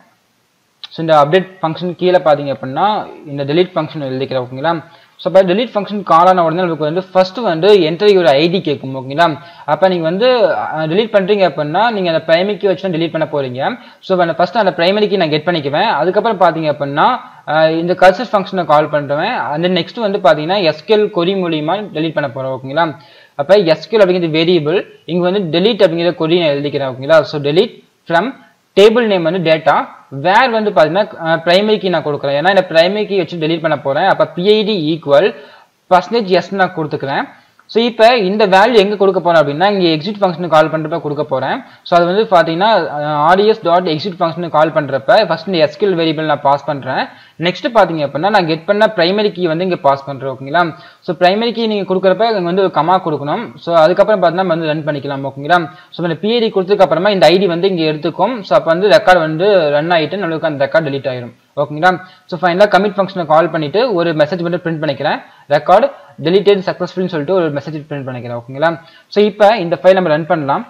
ஸோ இந்த அப்டேட் ஃபங்க்ஷன் கீழே பார்த்தீங்க அப்படின்னா இந்த டெலிட் ஃபங்க்ஷன் எழுதிக்கிறேன் ஓகேங்களா ஸோ இப்போ டெலிட் ஃபங்க்ஷன் கால் ஆன உடனே நமக்கு வந்து ஃபர்ஸ்ட் வந்து என்ட்ரி ஒரு ஐடி கேட்கும் ஓகேங்களா அப்போ நீங்கள் வந்து டெலிட் பண்ணுறீங்க அப்படின்னா நீங்கள் அந்த பிரைமரிக்கு வச்சு தான் டெலிட் பண்ண போறீங்க ஸோ அந்த ஃபர்ஸ்ட் அந்த பிரைமரிக்கு நான் கெட் பண்ணிக்குவேன் அதுக்கப்புறம் பார்த்தீங்க அப்படின்னா இந்த கல்ச்சர் ஃபங்க்ஷனை கால் பண்ணுறேன் அந்த நெக்ஸ்ட் வந்து பார்த்தீங்கன்னா எஸ்கெல் கொரி மூலியமா டெலிட் பண்ண போகிறோம் ஓகேங்களா அப்போ எஸ்கியூஎல் அப்படிங்கிறது வேரியபிள் இங்கே வந்து டெலீட் அப்படிங்கிற கொரி நான் எழுதிக்கிறேன் ஓகேங்களா so delete from table name வந்து டேட்டா வேர் வந்து பார்த்தீங்கன்னா பிரைமரி கீ நான் கொடுக்குறேன் ஏன்னா இந்த பிரைமரி கீ வச்சு டெலீட் பண்ண போகிறேன் அப்போ பிஐடி ஈக்குவல் பர்சன்டேஜ் எஸ் நான் கொடுத்துக்கிறேன் ஸோ இப்போ இந்த வேல்யூ எங்கே கொடுக்க போறேன் அப்படின்னா இங்கே எக்ஸிட் ஃபங்க்ஷனுக்கு கால் பண்ணுறப்ப கொடுக்க போறேன் ஸோ அது வந்து பார்த்தீங்கன்னா ஆடியஸ் டாட் எக்ஸிட் ஃபங்க்ஷனுக்கு கால் பண்ணுறப்ப ஃபர்ஸ்ட் இந்த எஸ்கில் வேரியபிள் நான் பாஸ் பண்ணுறேன் நெக்ஸ்ட் பார்த்தீங்க அப்படின்னா நான் கெட் பண்ண பிரைமரி கீ வந்து இங்கே பாஸ் பண்ணுறேன் ஓகேங்களா ஸோ பிரைமரி கீ நீங்கள் கொடுக்குறப்ப இங்கே வந்து ஒரு கமா கொடுக்கணும் ஸோ அதுக்கப்புறம் பார்த்தீங்கன்னா வந்து ரன் பண்ணிக்கலாம் ஓகேங்களா ஸோ இந்த பிஐடி கொடுத்ததுக்கு அப்புறமா இந்த ஐடி வந்து இங்கே எடுத்துக்கும் ஸோ அப்போ வந்து ரெக்கார்டு வந்து ரன் ஆகிட்டு நம்மளுக்கு அந்த ரெக்கார்ட் டெலிட் ஆயிரும் ஓகேங்களா ஸோ ஃபைனலாக கமிட் ஃபங்க்ஷனை கால் பண்ணிட்டு ஒரு மெசேஜ் மட்டும் பிரிண்ட் பண்ணிக்கிறேன் ரெக்கார்டு டெலிட்டட் சக்ஸஸ்ஃபுல்னு சொல்லிட்டு ஒரு மெசேஜ் பிரிண்ட் பண்ணிக்கிறேன் ஓகேங்களா ஸோ இப்போ இந்த ஃபைல் நம்ம ரன் பண்ணலாம்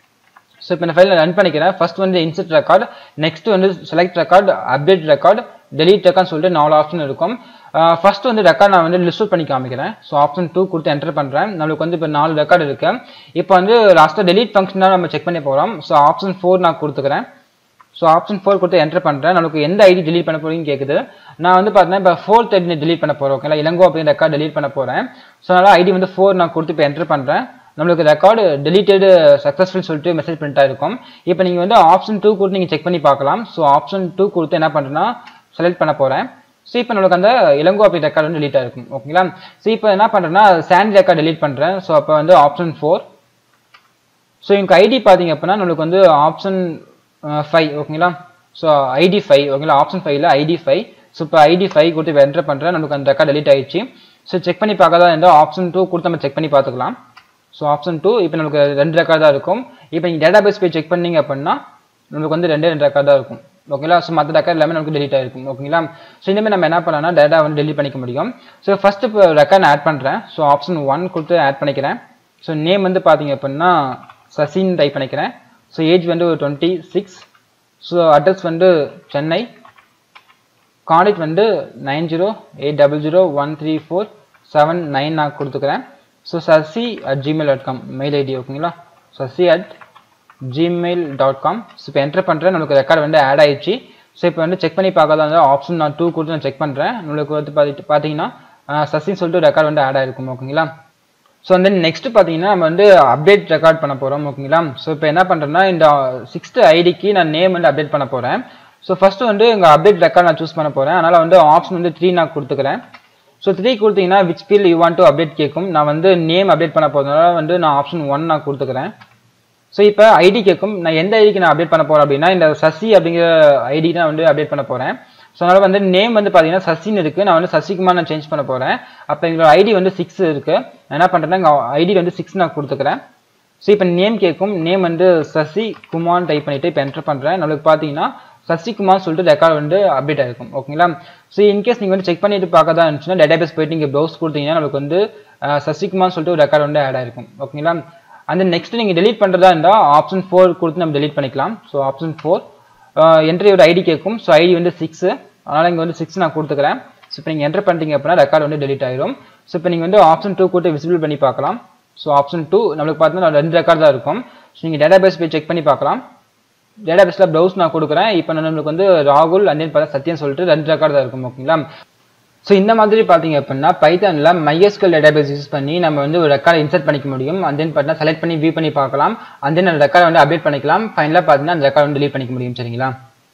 ஸோ இப்போ இந்த ஃபைல் ரன் பண்ணிக்கிறேன் ஃபர்ஸ்ட் வந்து இன்செர்ட் ரெக்கார்டு நெக்ஸ்ட் வந்து select record update record delete record சொல்லிட்டு நாலு ஆப்ஷன் இருக்கும் ஃபர்ஸ்ட் வந்து ரெக்கார்ட் நான் வந்து லிஸ்ட் அவுட் பண்ணி காமிக்கிறேன் ஸோ ஆப்ஷன் டூ கொடுத்து என்டர் பண்ணுறேன் நம்மளுக்கு வந்து இப்போ நாலு ரெக்கார்டு இருக்கு இப்போ வந்து லாஸ்ட்டாக டெலிட் ஃபங்க்ஷன் தான் நம்ம செக் பண்ணி போகிறோம் ஸோ ஆப்ஷன் ஃபோர் நான் கொடுத்துக்கிறேன் ஸோ ஆப்ஷன் ஃபோர் கொடுத்து என்டர் பண்ணுறேன் நமக்கு எந்த ஐடி delete பண்ண போறீங்கன்னு கேட்குது நான் வந்து பார்த்தீங்கன்னா இப்போ ஃபோர்த் ஐடி delete பண்ண போகிறேன் ஓகேங்களா இளங்கோ அப்படிங்கிற ரெக்கார்ட் delete பண்ண போகிறேன் ஸோ அதனால் ஐடி வந்து ஃபோர் நான் கொடுத்து இப்போ என்டர் பண்ணுறேன் நம்மளுக்கு ரெக்கார்டு deleted சக்ஸஸ்ஃபுல் சொல்லிட்டு மெசேஜ் பிரிண்ட் ஆயிருக்கும் இப்போ நீங்கள் வந்து ஆப்ஷன் டூ கொடுத்து நீங்கள் செக் பண்ணி பார்க்கலாம் ஸோ ஆப்ஷன் டூ கொடுத்து என்ன பண்ணுறேன்னா செலக்ட் பண்ண போகிறேன் ஸோ இப்போ நம்மளுக்கு அந்த இளங்கோ அப்படி ரெக்கார்டு வந்து delete ஆயிருக்கும் ஓகேங்களா ஸோ இப்போ என்ன பண்ணுறேன்னா சாண்ட் ரெக்கார்ட் delete பண்ணுறேன் ஸோ அப்போ வந்து ஆப்ஷன் ஃபோர் ஸோ எனக்கு ஐடி பார்த்தீங்க அப்படின்னா நம்மளுக்கு வந்து ஆப்ஷன் ஃபைவ் ஓகேங்களா ஸோ ஐடி ஃபைவ் ஓகேங்களா ஆப்ஷன் ஃபைவ்ல ஐடி ஃபைவ் ஸோ இப்போ ஐடி ஃபைவ் கொடுத்து இப்போ என்டர் பண்ணுறேன் நமக்கு அந்த ரெக்கார்ட் delete ஆயிடுச்சு ஸோ செக் பண்ணி பார்க்காதா இருந்தால் ஆப்ஷன் டூ கொடுத்து நம்ம செக் பண்ணி பார்த்துக்கலாம் ஸோ ஆப்ஷன் டூ இப்போ நமக்கு ரெண்டு ரெக்கார்ட் தான் இருக்கும் இப்போ நீங்கள் டேட்டா பேஸ் போய் செக் பண்ணீங்க அப்படின்னா நமக்கு வந்து ரெண்டே ரெண்டு ரெக்கார்ட் தான் இருக்கும் ஓகேங்களா ஸோ மற்ற ரெக்கார்ட் எல்லாமே நமக்கு delete ஆயிருக்கும் ஓகேங்களா ஸோ இனிமேல் நம்ம என்ன பண்ணலாம்னா டேட்டா வந்து delete பண்ணிக்க முடியும் ஸோ ஃபர்ஸ்ட் இப்போ ரெக்கார்ட் ஆட் பண்ணுறேன் ஸோ ஆப்ஷன் ஒன் கொடுத்து ஆட் பண்ணிக்கிறேன் ஸோ நேம் வந்து பார்த்தீங்க அப்படின்னா சசின்னு டைப் பண்ணிக்கிறேன் ஸோ ஏஜ் வந்து ஒரு டுவெண்ட்டி சிக்ஸ் ஸோ அட்ரஸ் வந்து சென்னை காண்டாக்ட் வந்து nine zero eight double zero one three four seven nine நான் கொடுத்துக்கிறேன் so Sasi at Gmail dot com mail ID ஓகேங்களா Sasi at Gmail dot com so இப்போ என்டர் பண்ணுறேன் நம்மளுக்கு ரெக்கார்ட் வந்து ஆட் ஆயிடுச்சு ஸோ இப்போ வந்து செக் பண்ணி பார்க்காத வந்து ஆப்ஷன் நான் டூ கொடுத்து நான் செக் பண்ணுறேன் நம்மளுக்கு வந்து பார்த்துட்டு பார்த்தீங்கன்னா அஹ், சசின்னு சொல்லிட்டு ரெக்கார்ட் வந்து ஆட் ஆயிருக்கும் ஓகேங்களா ஸோ தென் நெக்ஸ்ட் பார்த்தீங்கன்னா நம்ம வந்து அப்டேட் ரெக்கார்ட் பண்ண போகிறோம் ஓகேங்களா ஸோ இப்போ என்ன பண்ணுறேன்னா இந்த சிக்ஸ்த் ஐடிக்கு நான் நேம் வந்து அப்டேட் பண்ண போகிறேன் ஸோ ஃபர்ஸ்ட் வந்து இங்கே அப்டேட் ரெக்கார்ட் நான் சூஸ் பண்ண போகிறேன் அதனால் வந்து ஆப்ஷன் வந்து த்ரீ நான் கொடுத்துக்கிறேன் ஸோ த்ரீ கொடுத்தீங்கன்னா which field you want to update கேட்கும் நான் வந்து நேம் அப்டேட் பண்ண போகிறதுனால வந்து நான் ஆப்ஷன் ஒன் நான் கொடுத்துக்கிறேன் ஸோ இப்போ ஐடி கேட்கும் நான் எந்த ஐடிக்கு நான் அப்டேட் பண்ண போகிறேன் அப்படின்னா இந்த சசி அப்படிங்கிற ஐடி தான் வந்து அப்டேட் பண்ண போகிறேன் ஸோ அதனால் வந்து நேம் வந்து பார்த்தீங்கன்னா சசின்னு இருக்குது நான் வந்து சசிகுமார் நான் சேஞ்ச் பண்ண போகிறேன் அப்போ எங்களோட ஐடி வந்து சிக்ஸ் இருக்குது நான் என்ன பண்ணுறேன்னா இங்கே ஐடி வந்து சிக்ஸ் நான் கொடுத்துக்கிறேன் ஸோ இப்போ நேம் கேட்கும் நேம் வந்து சசி குமார்னு டைப் பண்ணிவிட்டு இப்போ என்டர் பண்ணுறேன் நம்மளுக்கு பார்த்தீங்கன்னா சசிகுமார் சொல்லிட்டு ரெக்கார்ட் வந்து அப்டேட் ஆயிருக்கும் ஓகேங்களா ஸோ இன்கேஸ் நீங்கள் வந்து செக் பண்ணிட்டு பார்க்க தான் இருந்துச்சுன்னா டேட்டாபேஸ் போயிட்டு நீங்கள் ப்ரௌஸ் கொடுத்தீங்கன்னா நமக்கு வந்து அஹ், சசிகுமார் சொல்லிட்டு ஒரு ரெக்கார்ட் வந்து ஆட் ஆயிருக்கும் ஓகேங்களா அந்த நெக்ஸ்ட் நீங்கள் delete பண்ணுறதா இருந்தால் ஆப்ஷன் ஃபோர் கொடுத்து நம்ம delete பண்ணிக்கலாம் ஸோ ஆப்ஷன் ஃபோர் என்ட்ரியோட ஐடி கேட்கும் ஸோ ஐடி வந்து சிக்ஸு அதனால் இங்கே வந்து சிக்ஸ் நான் கொடுத்துக்கிறேன் ஸோ இப்போ நீங்கள் என்டர் பண்ணிட்டீங்க அப்படின்னா ரெக்கார்ட் வந்து delete ஆயிரும் ஸோ இப்போ நீங்கள் வந்து ஆப்ஷன் டூ கொடுத்து விசிபிள் பண்ணி பார்க்கலாம் ஸோ ஆப்ஷன் டூ நம்மளுக்கு பார்த்தீங்கன்னா ரெண்டு ரெக்கார்ட் தான் இருக்கும் ஸோ நீங்கள் டேட்டாபேஸ் போய் செக் பண்ணி பார்க்கலாம் டேட்டாபேஸில் ப்ரௌஸ் நான் கொடுக்குறேன் இப்போ நம்மளுக்கு வந்து ராகுல் அண்ட் தென் பார்த்தா சத்யன் சொல்லிட்டு ரெண்டு ரெக்கார்ட் தான் இருக்கும் ஓகேங்களா ஸோ இந்த மாதிரி பார்த்தீங்க அப்படின்னா பைத்தானில் MySQL டேட்டாபேஸ் யூஸ் பண்ணி நம்ம வந்து ஒரு ரெக்கார்டை இன்சர்ட் பண்ணிக்க முடியும் அண்ட் தென் பார்த்தீங்கன்னா செலக்ட் பண்ணி வியூ பண்ணி பார்க்கலாம் அண்ட் தென் அந்த ரெக்கார்டை வந்து அப்டேட் பண்ணிக்கலாம் ஃபைனலாக பார்த்தீங்கன்னா அந்த ரெக்கார்ட் வந்து delete பண்ணிக்க முடியும் சரிங்களா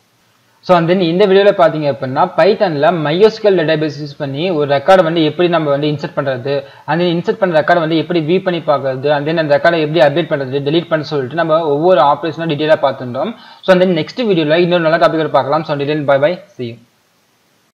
ஸோ அண்ட் தென் இந்த வீடியோவில் பார்த்தீங்க அப்படின்னா பைத்தானில் MySQL டேட்டாபேஸ் யூஸ் பண்ணி ஒரு ரெக்கார்டை வந்து எப்படி நம்ம வந்து இன்சர்ட் பண்ணுறது அந்த இன்சர்ட் பண்ணுற ரெக்கார்டை வந்து எப்படி வியூ பண்ணி பார்க்கறது அண்ட் தென் அந்த ரெக்கார்டை எப்படி அப்டேட் பண்ணுறது delete பண்ண சொல்லிட்டு நம்ம ஒவ்வொரு ஆப்ரேஷனும் டீட்டெயிலாக பார்த்துட்டோம் ஸோ அந்த நெக்ஸ்ட் வீடியோவில் இன்னொரு நல்ல டாபிக் பார்க்கலாம் ஸோ டீடைல் பை பை see you